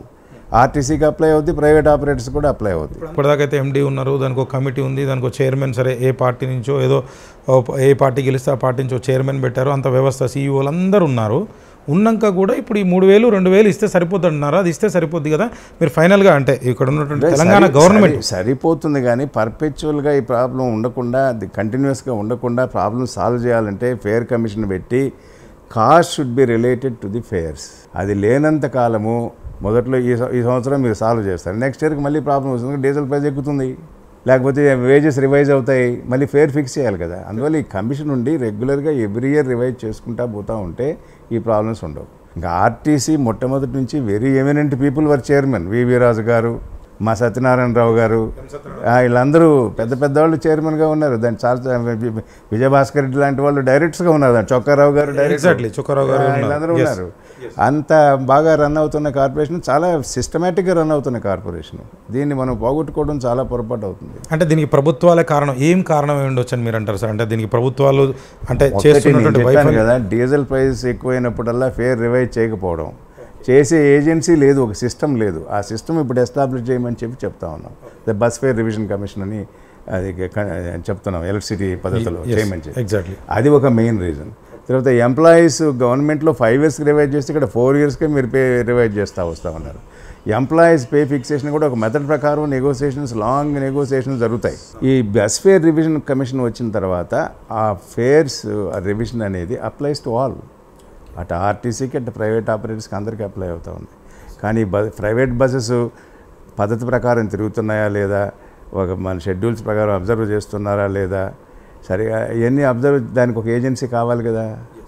ఆర్టీసీకి అప్లై అవుద్ది ప్రైవేట్ ఆపరేటర్స్ కూడా అప్లై అవుద్ది ఇప్పటిదాకైతే ఎండీ ఉన్నారు దానికి ఒక కమిటీ ఉంది దానికి ఒక చైర్మన్ సరే ఏ పార్టీ నుంచో ఏదో ఓ ప- ఏ పార్టీ గెలిస్తే ఆ పార్టీ నుంచి చైర్మన్ పెట్టారు అంత వ్యవస్థ సీఈఓలు అందరూ ఉన్నారు ఉన్నాక కూడా ఇప్పుడు ఈ మూడు వేలు రెండు వేలు ఇస్తే సరిపోతుంటున్నారా అది ఇస్తే సరిపోద్ది కదా మీరు ఫైనల్గా అంటే ఇక్కడ ఉన్నటువంటి తెలంగాణ సరి- గవర్నమెంట్ సరి- సరిపోతుంది కానీ పర్పెచువల్గా ఈ ప్రాబ్లం ఉండకుండా అది కంటిన్యూస్గా ఉండకుండా ప్రాబ్లం సాల్వ్ చేయాలంటే ఫేర్ కమిషన్ పెట్టి cost should be related to the fares అది లేనంత కాలము మొదట్లో ఈ సం- ఈ సంవత్సరం మీరు సాల్వ్ చేస్తారు నెక్స్ట్ ఇయర్కి మళ్ళీ ప్రాబ్లం వస్తుంది డీజిల్ ప్రైస్ ఎక్కుతుంది లేకపోతే వేజెస్ రివైజ్ అవుతాయి మళ్ళీ ఫేర్ ఫిక్స్ చేయాలి కదా అందువల్ల ఈ కమిషన్ ఉండి రెగ్యులర్గా ఎవ్రీ ఇయర్ రివైజ్ చేసుకుంటా పోతూ ఉంటే ఈ ప్రాబ్లమ్స్ ఉండవు ఇంకా ఆర్టీసీ మొట్టమొదటి నుంచి very eminent people were chairman V V Raju garu మా సత్యనారాయణరావు గారు ఆ, వీళ్ళందరూ పెద్ద పెద్ద వాళ్ళు చైర్మన్గా ఉన్నారు దాని చాలా విజయభాస్కర్ రెడ్డి లాంటి వాళ్ళు డైరెక్టర్స్గా ఉన్నారు దాని చొక్కారావు గారు డైరెక్టర్ ఎగ్జాక్ట్లీ చొక్కారావు గారు ఆ, ఉన్నారు. వీళ్ళందరూ Yes. ఉన్నారు అంత బాగా రన్ అవుతున్న కార్పొరేషన్ చాలా సిస్టమేటిక్గా రన్ అవుతున్న కార్పొరేషన్ దీన్ని మనం పోగొట్టుకోవడం చాలా పొరపాటు అవుతుంది అంటే దీనికి ప్రభుత్వాలే కారణం ఏం కారణం ఏమి ఉండొచ్చు అని మీరు అంటారు సార్ అంటే దీనికి ప్రభుత్వాలు అంటే ఒకటి నేను చేస్తున్నటువంటి చెప్పాను వైఫల్యం కదా డీజిల్ ప్రైస్ ఎక్కువైనప్పుడల్లా ఫేర్ రివైజ్ చేయకపోవడం చేసే ఏజెన్సీ లేదు ఒక సిస్టమ్ లేదు ఆ సిస్టమ్ ఇప్పుడు ఎస్టాబ్లిష్ చేయమని చెప్పి చెప్తా ఉన్నాం the bus fare revision commission అని అది క- చెప్తున్నాం ఎలక్ట్రిసిటీ పద్ధతిలో చేయమని చెప్పి ఎగ్జాక్ట్లీ అది ఒక మెయిన్ రీజన్ తర్వాత ఎంప్లాయీస్ గవర్నమెంట్లో ఫైవ్ ఇయర్స్కి రివైజ్ చేస్తే ఇక్కడ ఫోర్ ఇయర్స్కే మీరు పే రివైజ్ చేస్తూ వస్తూ ఉన్నారు ఎంప్లాయీస్ పే ఫిక్సేషన్ కూడా ఒక మెథడ్ ప్రకారం నెగోసియేషన్స్ లాంగ్ నెగోసియేషన్స్ జరుగుతాయి ఈ బస్ ఫేర్ రివిజన్ కమిషన్ వచ్చిన తర్వాత ఆ ఫేర్స్ రివిజన్ అనేది అప్లైస్ టు ఆల్ అటు ఆర్టీసీకి అటు ప్రైవేట్ ఆపరేటర్స్కి అందరికీ అప్లై అవుతూ ఉంది కానీ బ ప్రైవేట్ బస్సెస్ పద్ధతి ప్రకారం తిరుగుతున్నాయా లేదా ఒక మన షెడ్యూల్స్ ప్రకారం అబ్జర్వ్ చేస్తున్నారా లేదా సరిగా ఇవన్నీ అబ్జర్వ్ దానికి ఒక ఏజెన్సీ కావాలి కదా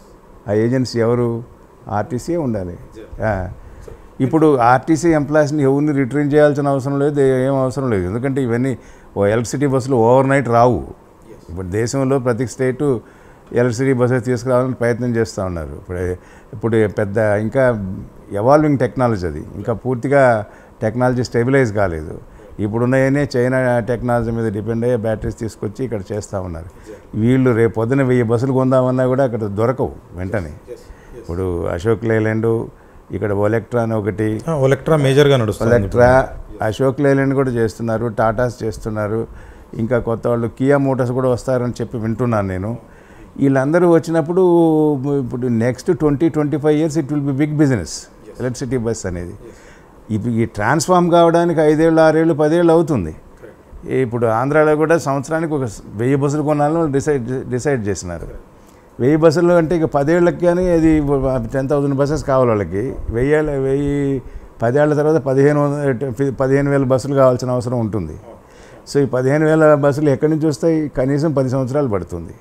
ఆ ఏజెన్సీ ఎవరు ఆర్టీసీ ఉండాలి ఆ. ఇప్పుడు ఆర్టీసీ ఎంప్లాయీస్ని ఎవరిని రిటర్న్ చేయాల్సిన అవసరం లేదు ఏం అవసరం లేదు ఎందుకంటే ఇవన్నీ ఓ ఎలక్ట్రిసిటీ బస్సులు ఓవర్ నైట్ రావు ఇప్పుడు దేశంలో ప్రతి స్టేటు ఎలక్ట్రిసిటీ బస్సెస్ తీసుకురావాలని ప్రయత్నం చేస్తూ ఉన్నారు ఇప్పుడు ఇప్పుడు పెద్ద ఇంకా ఎవాల్వింగ్ టెక్నాలజీ అది ఇంకా పూర్తిగా టెక్నాలజీ స్టెబిలైజ్ కాలేదు ఇప్పుడున్నాయనే చైనా టెక్నాలజీ మీద డిపెండ్ అయ్యే బ్యాటరీస్ తీసుకొచ్చి ఇక్కడ చేస్తూ ఉన్నారు వీళ్ళు రేపు పొద్దున వెయ్యి బస్సులు కొందామన్నా కూడా అక్కడ దొరకవు వెంటనే ఇప్పుడు అశోక్ లేలాండ్ ఇక్కడ ఒలెక్ట్రా అని ఒకటి ఒలెక్ట్రా మేజర్గా నడుస్తుంది ఒలెక్ట్రా అశోక్ లేలాండ్ కూడా చేస్తున్నారు టాటాస్ చేస్తున్నారు ఇంకా కొత్త వాళ్ళు కియా మోటార్స్ కూడా వస్తారని చెప్పి వింటున్నాను నేను వీళ్ళందరూ వచ్చినప్పుడు ఇప్పుడు next twenty twenty five years it will be big business electricity bus అనేది ఇప్పుడు ఈ ట్రాన్స్ఫార్మ్ కావడానికి ఐదేళ్ళు ఆరేళ్ళు పదేళ్ళు అవుతుంది ఇప్పుడు ఆంధ్రాలో కూడా సంవత్సరానికి ఒక వెయ్యి బస్సులు కొనాలని డిసైడ్ డిసైడ్ చేసినారు వెయ్యి బస్సులు అంటే ఇక పదేళ్ళకి కానీ అది టెన్ థౌసండ్ బస్సెస్ కావాలి వాళ్ళకి వెయ్యేళ్ళ వెయ్యి పదేళ్ల తర్వాత పదిహేను వంద పదిహేను వేల బస్సులు కావాల్సిన అవసరం ఉంటుంది సో ఈ పదిహేను వేల బస్సులు ఎక్కడి నుంచి వస్తాయి కనీసం పది సంవత్సరాలు పడుతుంది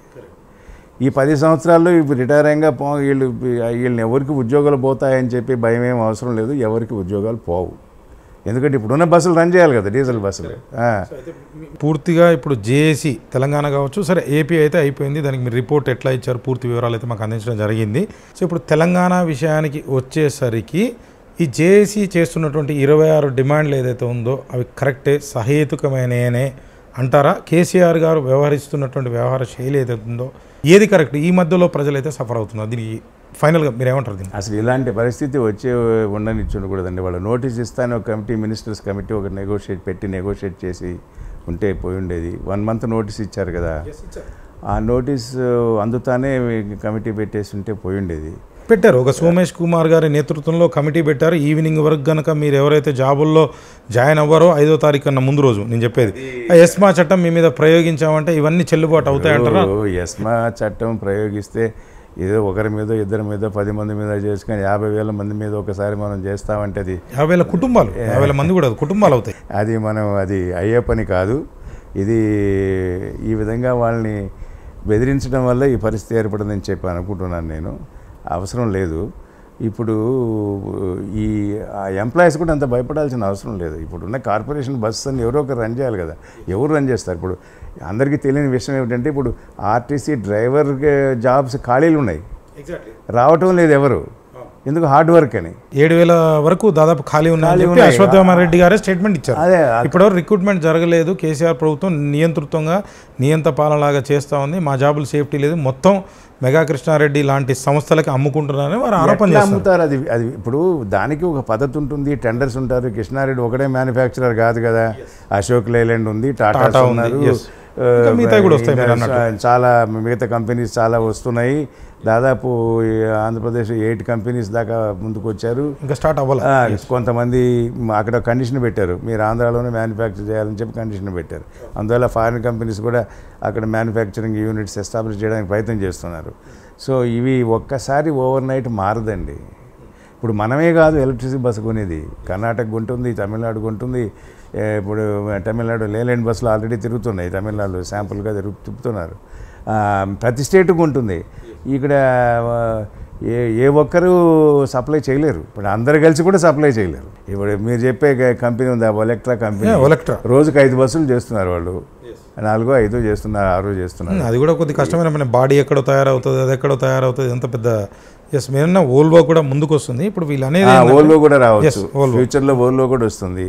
ఈ పది సంవత్సరాల్లో ఇప్పుడు రిటైర్ అయ్యంగా పో వీళ్ళు వీళ్ళని ఎవరికి ఉద్యోగాలు పోతాయని చెప్పి భయం ఏం అవసరం లేదు ఎవరికి ఉద్యోగాలు పోవు ఎందుకంటే ఇప్పుడున్న బస్సులు రన్ చేయాలి కదా డీజిల్ బస్సులు ఆ. పూర్తిగా ఇప్పుడు జేఏసీ తెలంగాణ కావచ్చు సరే ఏపీ అయితే అయిపోయింది దానికి మీరు రిపోర్ట్ ఎట్లా ఇచ్చారు పూర్తి వివరాలు అయితే మాకు అందించడం జరిగింది సో ఇప్పుడు తెలంగాణ విషయానికి వచ్చేసరికి ఈ జేఏసీ చేస్తున్నటువంటి ఇరవై ఆరు డిమాండ్లు ఏదైతే ఉందో అవి కరెక్టే సహేతుకమైననే అంటారా కేసీఆర్ గారు వ్యవహరిస్తున్నటువంటి వ్యవహార శైలి ఏదైతే ఉందో ఏది కరెక్ట్ ఈ మధ్యలో ప్రజలైతే సఫర్ అవుతున్నారు దీనికి ఫైనల్గా మీరు ఏమంటారు దీన్ని అసలు ఇలాంటి పరిస్థితి వచ్చే ఉండనిచ్చి ఉండకూడదండి వాళ్ళు నోటీస్ ఇస్తాను ఒక కమిటీ మినిస్టర్స్ కమిటీ ఒక నెగోషియేట్ పెట్టి నెగోషియేట్ చేసి ఉంటే పోయి ఉండేది వన్ మంత్ నోటీస్ ఇచ్చారు కదా ఆ నోటీస్ అందుతానే కమిటీ పెట్టేసి ఉంటే పోయి ఉండేది పెట్టారు ఒక సోమేష్ కుమార్ గారి నేతృత్వంలో కమిటీ పెట్టారు ఈవినింగ్ వరకు గనక మీరు ఎవరైతే జాబుల్లో జాయిన్ అవ్వారో ఐదో తారీఖు కన్నా ముందు రోజు నేను చెప్పేది ఆ ఎస్మా చట్టం మీ మీద ప్రయోగించామంటే ఇవన్నీ చెల్లుబాటు అవుతాయంటారా ఓ, ఎస్మా చట్టం ప్రయోగిస్తే ఏదో ఒకరి మీద ఇద్దరి మీద పది మంది మీద చేసుకొని యాభై వేల మంది మీద ఒకసారి మనం చేస్తామంటే అది యాభై వేల కుటుంబాలు యాభై వేల మంది కూడా కుటుంబాలు అవుతాయి అది మనం అది అయ్యే పని కాదు ఇది ఈ విధంగా వాళ్ళని బెదిరించడం వల్ల ఈ పరిస్థితి ఏర్పడిందని చెప్పి అనుకుంటున్నాను నేను అవసరం లేదు ఇప్పుడు ఈ ఎంప్లాయీస్ కూడా అంత భయపడాల్సిన అవసరం లేదు ఇప్పుడున్న కార్పొరేషన్ బస్సు అని ఎవరో ఒకరు రన్ చేయాలి కదా ఎవరు రన్ చేస్తారు ఇప్పుడు అందరికీ తెలియని విషయం ఏమిటంటే ఇప్పుడు ఆర్టీసీ డ్రైవర్ జాబ్స్ ఖాళీలు ఉన్నాయి రావటం లేదు ఎవరు ఎందుకు హార్డ్ వర్క్ అని ఏడు వేల వరకు దాదాపు ఖాళీ ఉన్నాయని ఖాళీ చెప్పి ఉన్నాయి. అశ్వత్థామ రెడ్డి గారే స్టేట్మెంట్ ఇచ్చారు అదే ఇప్పటివరకు రిక్రూట్మెంట్ జరగలేదు కేసీఆర్ ప్రభుత్వం నియంతృత్వంగా నియంత పాలనలాగా చేస్తూ ఉంది మా జాబులు సేఫ్టీ లేదు మొత్తం మెగా కృష్ణారెడ్డి లాంటి సంస్థలకి అమ్ముకుంటున్నారని వారు ఆరోపణ ఎట్లా చేస్తారు అమ్ముతారు అది అది ఇప్పుడు దానికి ఒక పద్ధతి ఉంటుంది టెండర్స్ ఉంటారు కృష్ణారెడ్డి ఒకటే మ్యానుఫ్యాక్చరర్ కాదు కదా అశోక్ లేలాండ్ ఉంది టాటా టాటా ఉంది, ఉన్నారు yes. ఆ, ఇంకా మిగతావి కూడా వస్తాయి మీరు ఇంకా చాలా మిగతా కంపెనీస్ చాలా వస్తున్నాయి దాదాపు ఈ ఆంధ్రప్రదేశ్ ఎయిట్ కంపెనీస్ దాకా ముందుకు వచ్చారు ఇంకా స్టార్ట్ అవ్వాలి ఆ, కొంతమంది మ- అక్కడ కండిషన్ పెట్టారు మీరు ఆంధ్రాలోనే మ్యానుఫ్యాక్చర్ చేయాలని చెప్పి కండిషన్ పెట్టారు అందువల్ల ఫారిన్ కంపెనీస్ కూడా అక్కడ మ్యానుఫ్యాక్చరింగ్ యూనిట్స్ ఎస్టాబ్లిష్ చేయడానికి ప్రయత్నం చేస్తున్నారు సో ఇవి ఒక్కసారి ఓవర్ నైట్ మారదండి ఇప్పుడు మనమే కాదు ఎలక్ట్రిసిటీ బస్సు కొనేది కర్ణాటక ఉంటుంది తమిళనాడు ఉంటుంది ఏ, ఇప్పుడు తమిళనాడు లేలాండ్ బస్సులు ఆల్రెడీ తిరుగుతున్నాయి తమిళనాడు శాంపుల్గా తిరుగు తిప్పుతున్నారు ఆ, ప్రతి స్టేట్కి ఉంటుంది ఇక్కడ ఆ, ఏ ఏ ఒక్కరు సప్లై చేయలేరు ఇప్పుడు అందరు కలిసి కూడా సప్లై చేయలేరు ఇప్పుడు మీరు చెప్పే గ- కంపెనీ ఉంది ఒలెక్ట్రా కంపెనీ ఒలెక్ట్రా రోజుకి ఐదు బస్సులు చేస్తున్నారు వాళ్ళు నాలుగో ఐదో చేస్తున్నారు ఆరో చేస్తున్నారు అది కూడా కొద్ది కష్టమైన మన బాడీ ఎక్కడో తయారవుతుంది అది ఎక్కడో తయారవుతుంది ఎంత పెద్ద ఎస్ మీరన్న ఓల్వో కూడా ముందుకు వస్తుంది ఇప్పుడు వీళ్ళు అనేది ఏంటంటే- ఓల్వో కూడా Yes, రావచ్చు Volvo. ఫ్యూచర్లో ఓల్వో కూడా వస్తుంది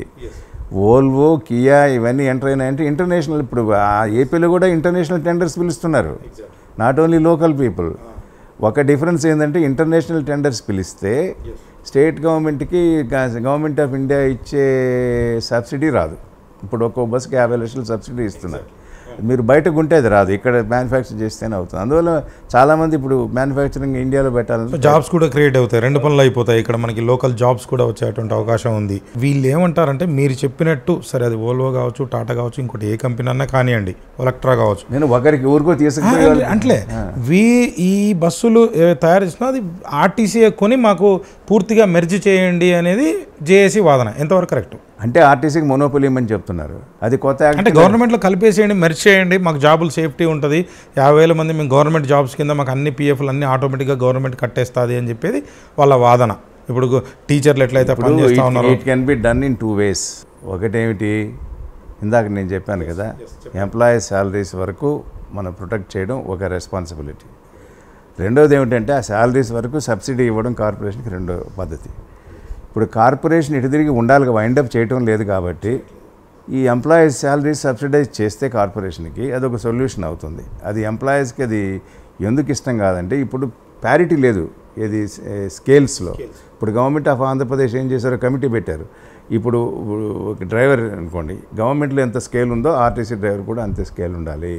ఓల్వో కియా ఇవన్నీ ఎంటర్ అయినాయంటే ఇంటర్నేషనల్ ఇప్పుడు ఆ ఏపీలో కూడా ఇంటర్నేషనల్ టెండర్స్ పిలుస్తున్నారు నాట్ ఓన్లీ లోకల్ పీపుల్ ఒక డిఫరెన్స్ ఏంటంటే ఇంటర్నేషనల్ టెండర్స్ పిలిస్తే స్టేట్ గవర్నమెంట్కి గవర్నమెంట్ ఆఫ్ ఇండియా ఇచ్చే సబ్సిడీ రాదు ఇప్పుడు ఒక్కో బస్కి యాభై లక్షలు సబ్సిడీ ఇస్తున్నారు మీరు బయటకు ఉంటే అది రాదు ఇక్కడ మ్యానుఫ్యాక్చర్ చేస్తేనే అవుతుంది అందువల్ల చాలామంది ఇప్పుడు మ్యానుఫ్యాక్చరింగ్ ఇండియాలో పెట్టాలని జాబ్స్ కూడా క్రియేట్ అవుతాయి రెండు పనులు అయిపోతాయి ఇక్కడ మనకి లోకల్ జాబ్స్ కూడా వచ్చేటువంటి అవకాశం ఉంది వీళ్ళు ఏమంటారంటే మీరు చెప్పినట్టు సరే అది ఓల్వో కావచ్చు టాటా కావచ్చు ఇంకోటి ఏ కంపెనీ అన్నా కానివ్వండి ఒలక్ట్రా కావచ్చు నేను ఒకరికి ఊరుకో ఆ, తీసుకుపోయి అంటే- అంటలే వీ ఈ బస్సులు ఏ తయారు చేసినా అది ఆర్టీసీ కొని మాకు పూర్తిగా మెర్జ్ చేయండి అనేది జేఏసీ వాదన ఎంతవరకు కరెక్ట్ అంటే ఆర్టీసీకి మొనోపొలియం అని చెప్తున్నారు అది కొత్త యాక్ట్ అంటే గవర్నమెంట్లో కలిపేసేయండి మెర్జ్ చేయండి మాకు జాబులు సేఫ్టీ ఉంటుంది యాభై వేల మంది మేము గవర్నమెంట్ జాబ్స్ కింద మాకు అన్ని పిఎఫ్లు అన్ని ఆటోమేటిక్గా గవర్నమెంట్ కట్టేస్తుంది అని చెప్పేది వాళ్ళ వాదన ఇప్పుడు టీచర్లు ఎట్లయితే పనిచేస్తా ఉన్నారో it can be done in two ways ఒకటేమిటి ఇందాక నేను చెప్పాను కదా ఎంప్లాయీస్ శాలరీస్ వరకు మనం ప్రొటెక్ట్ చేయడం ఒక రెస్పాన్సిబిలిటీ రెండోది ఏమిటంటే ఆ శాలరీస్ వరకు సబ్సిడీ ఇవ్వడం కార్పొరేషన్కి రెండో పద్ధతి ఇప్పుడు కార్పొరేషన్ ఇటు తిరిగి ఉండాలి వైండప్ చేయటం లేదు కాబట్టి ఈ ఎంప్లాయీస్ శాలరీస్ సబ్సిడైజ్ చేస్తే కార్పొరేషన్కి అదొక సొల్యూషన్ అవుతుంది అది ఎంప్లాయీస్కి అది ఎందుకు ఇష్టం కాదంటే ఇప్పుడు ప్యారిటీ లేదు ఏది స్కేల్స్లో ఇప్పుడు గవర్నమెంట్ ఆఫ్ ఆంధ్రప్రదేశ్ ఏం చేశారో కమిటీ పెట్టారు ఇప్పుడు ఒక డ్రైవర్ అనుకోండి గవర్నమెంట్లో ఎంత స్కేల్ ఉందో ఆర్టీసీ డ్రైవర్ కూడా అంతే స్కేల్ ఉండాలి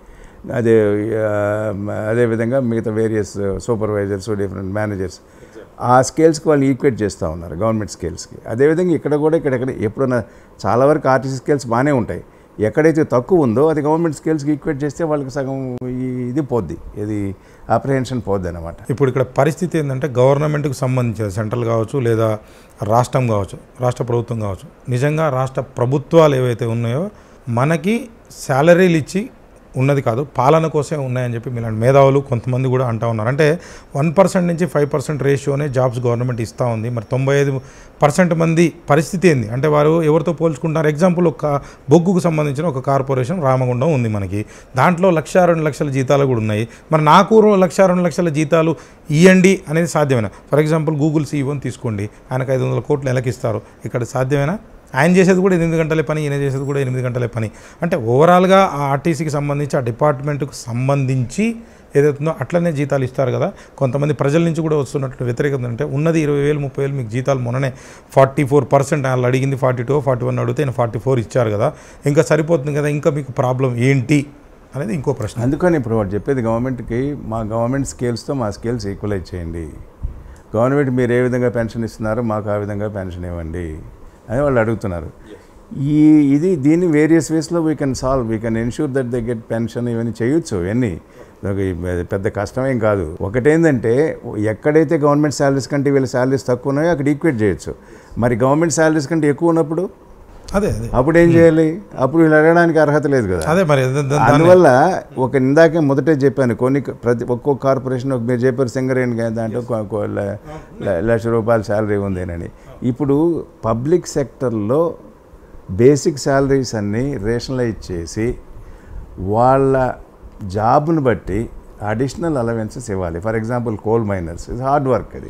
అదే ఆ, అదేవిధంగా మిగతా వేరియస్ సూపర్వైజర్స్ డిఫరెంట్ మేనేజర్స్ ఆ స్కేల్స్కి వాళ్ళు ఈక్వేట్ చేస్తూ ఉన్నారు గవర్నమెంట్ స్కేల్స్కి అదేవిధంగా ఇక్కడ కూడా ఇక్కడెక్కడ ఎప్పుడైనా చాలా వరకు ఆర్టీసీ స్కేల్స్ బాగానే ఉంటాయి ఎక్కడైతే తక్కువ ఉందో అది గవర్నమెంట్ స్కేల్స్కి ఈక్వేట్ చేస్తే వాళ్ళకి సగం ఈ- ఇది పోద్ది ఇది అప్రహెన్షన్ పోద్ది అనమాట ఇప్పుడు ఇక్కడ పరిస్థితి ఏంటంటే గవర్నమెంట్కి సంబంధించిన సెంట్రల్ కావచ్చు లేదా రాష్ట్రం కావచ్చు రాష్ట్ర ప్రభుత్వం కావచ్చు నిజంగా రాష్ట్ర ప్రభుత్వాలు ఏవైతే ఉన్నాయో మనకి శాలరీలు ఇచ్చి ఉన్నది కాదు పాలన కోసమే ఉన్నాయని చెప్పి మీలాంటి మేధావులు కొంతమంది కూడా అంటా ఉన్నారు అంటే వన్ పర్సెంట్ నుంచి ఫైవ్ పర్సెంట్ రేషియోనే జాబ్స్ గవర్నమెంట్ ఇస్తూ ఉంది మరి తొంభై ఐదు పర్సెంట్ మంది పరిస్థితి ఏంది అంటే వారు ఎవరితో పోల్చుకుంటారు ఎగ్జాంపుల్ ఒక బొగ్గుకు సంబంధించిన ఒక కార్పొరేషన్ రామగుండం ఉంది మనకి దాంట్లో లక్ష రెండు లక్షల జీతాలు కూడా ఉన్నాయి మరి నాకు లక్ష రెండు లక్షల జీతాలు ఇవ్వండి అనేది సాధ్యమేనా ఫర్ ఎగ్జాంపుల్ గూగుల్ సీఈఓని తీసుకోండి ఆయనకు ఐదు వందల కోట్లు నెలకిస్తారు ఇక్కడ సాధ్యమేనా ఆయన చేసేది కూడా ఎనిమిది గంటలే పని ఈయన చేసేది కూడా ఎనిమిది గంటలే పని అంటే ఓవరాల్గా ఆ ఆర్టీసీకి సంబంధించి ఆ డిపార్ట్మెంట్కు సంబంధించి ఏదైతుందో అట్లనే జీతాలు ఇస్తారు కదా కొంతమంది ప్రజల నుంచి కూడా వస్తున్నట్టు వ్యతిరేకత అంటే ఉన్నది ఇరవై వేలు ముప్పై వేలు మీకు జీతాలు మొన్ననే ఫార్టీ ఫోర్ పర్సెంట్ వాళ్ళు అడిగింది ఫార్టీ టూ ఫార్టీ వన్ అడిగితే ఆయన ఫార్టీ ఫోర్ ఇచ్చారు కదా ఇంకా సరిపోతుంది కదా ఇంకా మీకు ప్రాబ్లం ఏంటి అనేది ఇంకో ప్రశ్న అందుకని ఇప్పుడు వాడు చెప్పేది గవర్నమెంట్కి మా గవర్నమెంట్ స్కేల్స్తో మా స్కేల్స్ ఈక్వలైజ్ చేయండి గవర్నమెంట్ మీరు ఏ విధంగా పెన్షన్ ఇస్తున్నారో మాకు ఆ విధంగా పెన్షన్ ఇవ్వండి అని వాళ్ళు అడుగుతున్నారు ఈ ఇది దీన్ని వేరియస్ వేస్లో we can solve we can ensure that they get pension ఇవన్నీ చేయొచ్చు ఇవన్నీ ఒక ఈ పెద్ద కష్టమేం కాదు ఒకటేంటంటే ఎక్కడైతే గవర్నమెంట్ శాలరీస్ కంటే వీళ్ళ శాలరీస్ తక్కువ ఉన్నాయో అక్కడ ఈక్వేట్ చేయొచ్చు మరి గవర్నమెంట్ శాలరీస్ కంటే ఎక్కువ ఉన్నప్పుడు అదే అదే అప్పుడు ఏం చేయాలి అప్పుడు వీళ్ళు అడగడానికి అర్హత లేదు కదా అదే మరి దా- దా- దాన్ని- అందువల్ల ఒక ఇందాకే మొదటే చెప్పాను కొన్ని ప్రతి ఒక్కొక్క కార్పొరేషన్ ఒక మీరు చెప్పారు సింగరేణి కానీ దాంట్లో కొ- కొ- ల- ల- లక్ష రూపాయల శాలరీ ఉందేనని ఇప్పుడు పబ్లిక్ సెక్టర్లో బేసిక్ శాలరీస్ అన్నీ రేషనలైజ్ చేసి వాళ్ళ జాబ్ను బట్టి అడిషనల్ అలవెన్సెస్ ఇవ్వాలి ఫర్ ఎగ్జాంపుల్ కోల్ మైనర్స్ ఇది హార్డ్ వర్క్ అది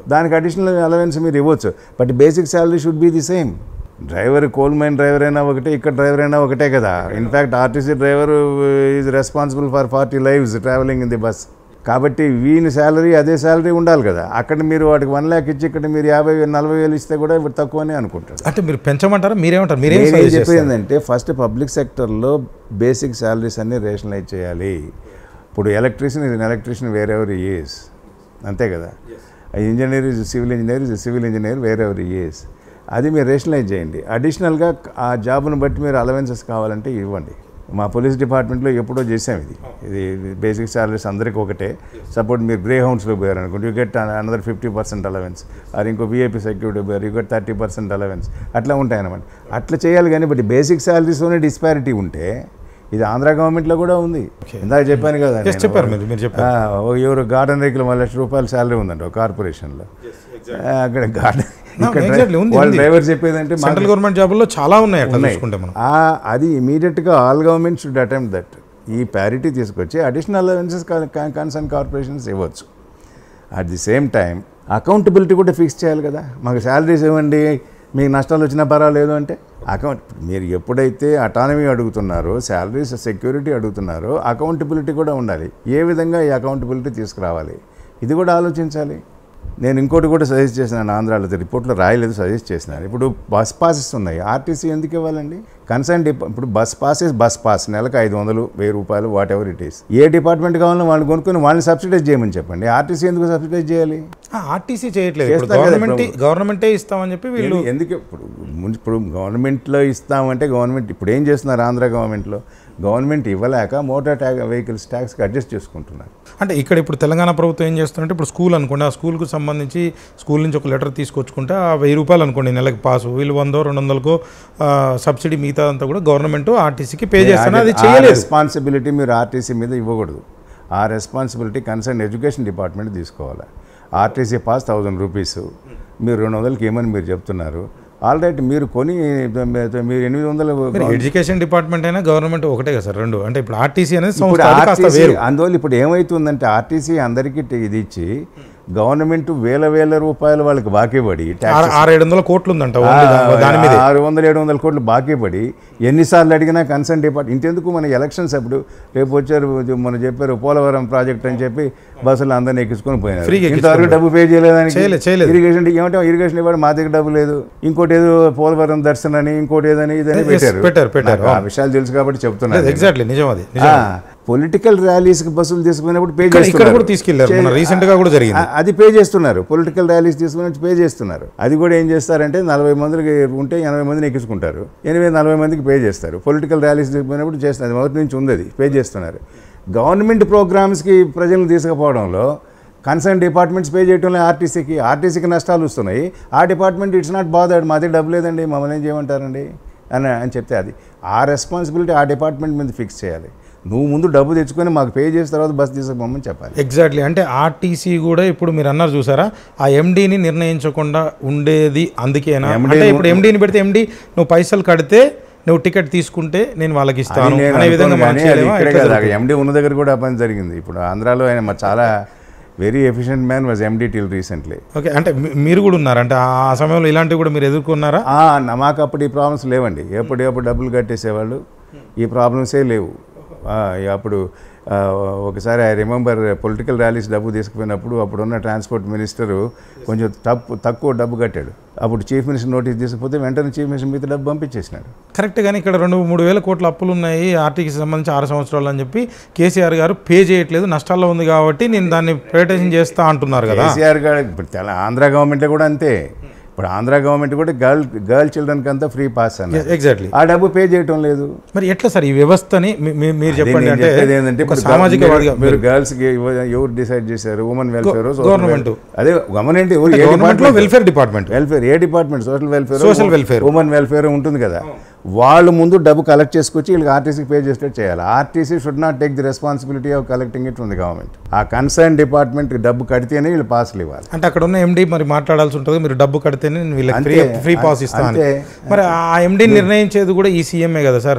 దానికి అడిషనల్ అలవెన్స్ మీరు ఇవ్వచ్చు but basic salary should be the same driver coal mine driver అయినా ఒకటే ఇక్కడ డ్రైవర్ అయినా ఒకటే కదా in fact RTC driver is responsible for forty lives travelling in the bus కాబట్టి వీని శాలరీ అదే శాలరీ ఉండాలి కదా అక్కడ మీరు వాటికి వన్ ల్యాక్ ఇచ్చి ఇక్కడ మీరు యాభై వేలు నలభై వేలు ఇస్తే కూడా ఇప్పుడు తక్కువనే అనుకుంటారు అంటే మీరు పెంచమంటారా మీరేమంటారు మీరేం నేనేం suggest చేస్తారు? చెప్పేది ఫస్ట్ పబ్లిక్ సెక్టర్లో బేసిక్ శాలరీస్ అన్ని రేషనలైజ్ చేయాలి ఇప్పుడు ఎలక్ట్రీషియన్ ఇది ఎలక్ట్రీషియన్ వేర్ ఎవర్ ఈస్ అంతే కదా engineer is civil engineer is civil engineer wherever is అది మీరు రేషనలైజ్ చేయండి అడిషనల్గా ఆ జాబ్ను బట్టి మీరు అలవెన్సెస్ కావాలంటే ఇవ్వండి మా పోలీస్ డిపార్ట్మెంట్లో ఎప్పుడో చేసాం ఇది ఇది బేసిక్ సాలరీస్ అందరికీ ఒకటే సపోర్ట్ మీరు గ్రే హౌన్స్లో పోయారు అనుకోండి you get another fifty percent allowance or ఇంకో విఐపీ సెక్యూరిటీ పోయారు you get thirty percent allowance అట్లా ఉంటాయి అన్నమాట అట్లా చేయాలి కానీ బట్ బేసిక్ శాలరీస్లోనే డిస్పారిటీ ఉంటే ఇది ఆంధ్ర గవర్నమెంట్లో కూడా ఉంది ఇందాక చెప్పాను కదా Yes, నేను. చెప్పారు మీరు మీరు చెప్పారు ఆ, ఓ ఎవరు గార్డెన్ రేకులు ఒక లక్ష రూపాయల శాలరీ ఉందండి ఒక కార్పొరేషన్లో ఆ, అక్కడ గార్డెన్ No, ఇక్కడ exactly, ఉంది, వాళ్ళ ఉంది. డ్రైవర్ చెప్పేదంటే మాకు సెంట్రల్ గవర్నమెంట్ జాబుల్లో చాలా ఉన్నాయి అట్లా ఉన్నాయి. చూసుకుంటే మనం ఆ, అది ఇమీడియట్గా all government should attempt that ఈ ప్యారిటీ తీసుకొచ్చి అడిషనల్ అలవెన్సెస్ కన్సర్న్ కార్పొరేషన్స్ ఇవ్వచ్చు at the same time accountability కూడా ఫిక్స్ చేయాలి కదా మాకు శాలరీస్ ఇవ్వండి మీకు నష్టాలు వచ్చినా పర్వాలేదు అంటే అకౌంట్ మీరు ఎప్పుడైతే అటానమీ అడుగుతున్నారో శాలరీస్ సెక్యూరిటీ అడుగుతున్నారో అకౌంటబిలిటీ కూడా ఉండాలి ఏ విధంగా ఈ అకౌంటబిలిటీ తీసుకురావాలి ఇది కూడా ఆలోచించాలి నేను ఇంకోటి కూడా సజెస్ట్ చేసినాను ఆంధ్రాలో రిపోర్ట్లో రాయలేదు సజెస్ట్ చేసినాను ఇప్పుడు బస్ పాసెస్ ఉన్నాయి ఆర్టీసీ ఎందుకు ఇవ్వాలండి కన్సర్న్ డిపా ఇప్పుడు బస్ పాసెస్ బస్ పాస్ నెలకు ఐదు వందలు వెయ్యి రూపాయలు whatever it is a department కావాలో వాళ్ళు కొనుక్కొని వాళ్ళని సబ్సిడైజ్ చేయమని చెప్పండి ఆర్టీసీ ఎందుకు సబ్సిడైజ్ చేయాలి ఆర్టీసీ చేయట్లేదు ఇప్పుడు చేస్తారు కదా గవర్నమెంట్ ఇప్పుడు. గవర్నమెంటే ఇస్తామని చెప్పి వీళ్ళు ఎందుకు- ఎందుకు ఇప్పుడు మున్- ఇప్పుడు గవర్నమెంట్లో ఇస్తామంటే గవర్నమెంట్ ఇప్పుడు ఏం చేస్తున్నారు ఆంధ్ర గవర్నమెంట్లో గవర్నమెంట్ ఇవ్వలేక మోటార్ ట్యాక్ వెహికల్స్ ట్యాక్స్కి అడ్జస్ట్ చేసుకుంటున్నారు అంటే ఇక్కడ ఇప్పుడు తెలంగాణ ప్రభుత్వం ఏం చేస్తుందంటే ఇప్పుడు స్కూల్ అనుకోండి ఆ స్కూల్కి సంబంధించి స్కూల్ నుంచి ఒక లెటర్ తీసుకొచ్చుకుంటే ఆ వెయ్యి రూపాయలు అనుకోండి నెలకి పాస్ వీళ్ళు వందో రెండు వందలకో ఆ, సబ్సిడీ మిగతా అంతా కూడా గవర్నమెంట్ ఆర్టీసీకి పే చేస్తాను అది చేయలేదు రెస్పాన్సిబిలిటీ మీరు ఆర్టీసీ మీద ఇవ్వకూడదు ఆ రెస్పాన్సిబిలిటీ కన్సర్న్ ఎడ్యుకేషన్ డిపార్ట్మెంట్ తీసుకోవాలి ఆర్టీసీ పాస్ థౌజండ్ రూపీస్ మీరు రెండు వందలకి ఏమని మీరు చెప్తున్నారు ఆల్రైట్ మీరు కొని మీరు ఎనిమిది వందలు మరి ఎడ్యుకేషన్ డిపార్ట్మెంట్ అయినా గవర్నమెంట్ ఒకటే కదా సార్ రెండు అంటే ఇప్పుడు ఆర్టీసీ అనేది ఇప్పుడు సంస్థ అది కాస్త ఆర్టీసీ వేరు అందువల్ల ఇప్పుడు ఏమవుతుందంటే ఆర్టీసీ అందరికీ టి- ఇది ఇచ్చి గవర్నమెంట్ వేల వేల రూపాయలు వాళ్ళకి బాకీ పడి tax ఆరు ఆరు ఏడు వందల కోట్లు ఉందంట ఓన్లీ దా- దాని మీద ఆరు వందల ఏడు వందల కోట్లు బాకీ పడి ఎన్నిసార్లు అడిగినా కన్సర్న్ డిపార్ట్ ఇంతెందుకు మన ఎలక్షన్స్ అప్పుడు రేపు వచ్చారు మన చెప్పారు పోలవరం ప్రాజెక్ట్ అని చెప్పి బస్సులు అందరినీ ఎక్కించుకొని పోయినారు Free గా ఇంతవరకు డబ్బు పే చేయలేదని చేయలేదు, చేయలేదు. ఇరిగేషన్ ఏమంటే ఇరిగేషన్ ఇవ్వడం మా దగ్గర డబ్బు లేదు ఇంకోటి ఏదో పోలవరం దర్శనం అని ఇంకోటి ఏదని ఇదని Yes, పెట్టారు పెట్టారు, పెట్టారు. నాకు ఆ విషయాలు తెలుసు కాబట్టి చెప్తున్నాను నేను. ఎగ్జాక్ట్లీ నిజం అది నిజం పొలిటికల్ ర్యాలీస్కి బస్సులు తీసుకున్నప్పుడు పే ఇక్కడ- ఇక్కడ చేస్తున్నారు కూడా తీసుకెళ్లారు మొన్న చే- రీసెంట్ గా కూడా జరిగింది ఆ- అది పే చేస్తున్నారు పొలిటికల్ ర్యాలీస్ తీసుకుని వచ్చి పే చేస్తున్నారు అది కూడా ఏం చేస్తారంటే నలభై మందికి ఉంటే ఎనభై మందిని ఎక్కించుకుంటారు ఎనిమిది నలభై మందికి పే చేస్తారు పొలిటికల్ ర్యాలీస్ తీసుకున్నప్పుడు చేస్తారు అది మొదటి నుంచి ఉంది అది పే చేస్తున్నారు గవర్నమెంట్ ప్రోగ్రామ్స్కి ప్రజలను తీసుకుపోవడంలో కన్సర్న్ డిపార్ట్మెంట్స్ పే చేయడంలో ఆర్టీసీకి ఆర్టీసీకి నష్టాలు వస్తున్నాయి ఆ డిపార్ట్మెంట్ ఇట్స్ నాట్ బాదర్డ్ మాది డబ్బు లేదండి మమ్మల్ని ఏం చేయమంటారండి అని అని చెప్తే అది ఆ రెస్పాన్సిబిలిటీ ఆ డిపార్ట్మెంట్ మీద ఫిక్స్ చేయాలి నువ్వు ముందు డబ్బు తెచ్చుకొని మాకు పే చేసిన తర్వాత బస్ తీసుకుపోమని చెప్పాలి ఎగ్జాక్ట్లీ అంటే ఆర్టీసీ కూడా ఇప్పుడు మీరు అన్నారు చూసారా ఆ ఎండీని నిర్ణయించకుండా ఉండేది అందుకేనా MD అంటే ఇప్పుడు ఎండీని పెడితే ఎండీ నువ్వు పైసలు కడితే నువ్వు టికెట్ తీసుకుంటే నేను వాళ్ళకి అది ఇస్తాను నేను అనే విధంగా అనుకోను మనం కానీ అది చేయలేమా? ఇక్కడే ఎట్లా కదా జరుగుతుంది? ఎండి ఉన్న దగ్గర కూడా ఆ పని జరిగింది ఇప్పుడు ఆంధ్రాలో ఆయన మా చాలా very efficient man was MD till recently okay అంటే మీ- మీరు కూడా ఉన్నారు అంటే ఆ సమయంలో ఇలాంటివి కూడా మీరు ఎదుర్కొన్నారా మాకు అప్పుడు ఈ ప్రాబ్లమ్స్ లేవండి ఎప్పుడు ఎప్పుడు డబ్బులు కట్టేసేవాళ్ళు ఈ ప్రాబ్లమ్సే లేవు ఆ, ఈ అప్పుడు ఆ, ఒకసారి ఐ రిమెంబర్ పొలిటికల్ ర్యాలీస్ డబ్బు తీసుకుపోయినప్పుడు అప్పుడున్న ట్రాన్స్పోర్ట్ మినిస్టరు కొంచెం తప్పు తక్కువ డబ్బు కట్టాడు అప్పుడు చీఫ్ మినిస్టర్ నోటీస్ తీసుకుపోతే వెంటనే చీఫ్ మినిస్టర్ మిగతా డబ్బు పంపించేసినాడు కరెక్ట్ కానీ ఇక్కడ రెండు మూడు వేల కోట్ల అప్పులు ఉన్నాయి ఆర్టీకి సంబంధించి ఆరు సంవత్సరాలు అని చెప్పి కేసీఆర్ గారు పే చేయట్లేదు నష్టాల్లో ఉంది కాబట్టి నేను దాన్ని ప్రైవేటైజేషన్ చేస్తా అంటున్నారు కదా కేసీఆర్ గారు ఇప్పుడు తెల ఆంధ్ర గవర్నమెంట్ కూడా అంతే ఇప్పుడు ఆంధ్ర గవర్నమెంట్ కూడా గర్ల్ గర్ల్ చిల్డ్రన్కి అంతా ఫ్రీ పాస్ అన్నారు ఎగ్జాక్ట్లీ ఆ డబ్బు పే చేయటం లేదు మరి ఎట్లా సార్ ఈ వ్యవస్థని మీ- మీ- మీరు అదే చెప్పండి నేను అంటే చెప్పేది ఏంటంటే ఒక ఇప్పుడు సామాజికవాదిగా మీరు గర్ల్స్ కి ఇవ్వ- ఎవరు డిసైడ్ చేశారు ఉమెన్ వెల్ఫేర్ government. అదే గవర్నమెంట్ ఎవరు ఏ గవర్నమెంట్ లో డిపార్ట్మెంట్ వెల్ఫేర్ డిపార్ట్మెంట్ వెల్ఫేర్ ఏ department social welfare Social welfare. Women welfare ఉంటుంది కదా వాళ్ళు ముందు డబ్బు కలెక్ట్ చేసుకొచ్చి వీళ్ళకి ఆర్టీసీకి పే చేసేటట్టు చేయాలి RTC should not take the responsibility of collecting it from the government ఆ కన్సర్న్ డిపార్ట్మెంట్ డబ్బు కడితేనే వీళ్ళు పాస్లు ఇవ్వాలి అంటే అక్కడ ఉన్న ఎండి మరి మాట్లాడాల్సి ఉంటుంది మీరు డబ్బు కడితేనే నేను వీళ్ళకి ఫ్రీ అంతే. ఫ్రీ పాస్ ఇస్తాను అంతే. మరి ఆ ఎండి నిర్ణయించేది కూడా ఈ సీఎంఏ కదా సార్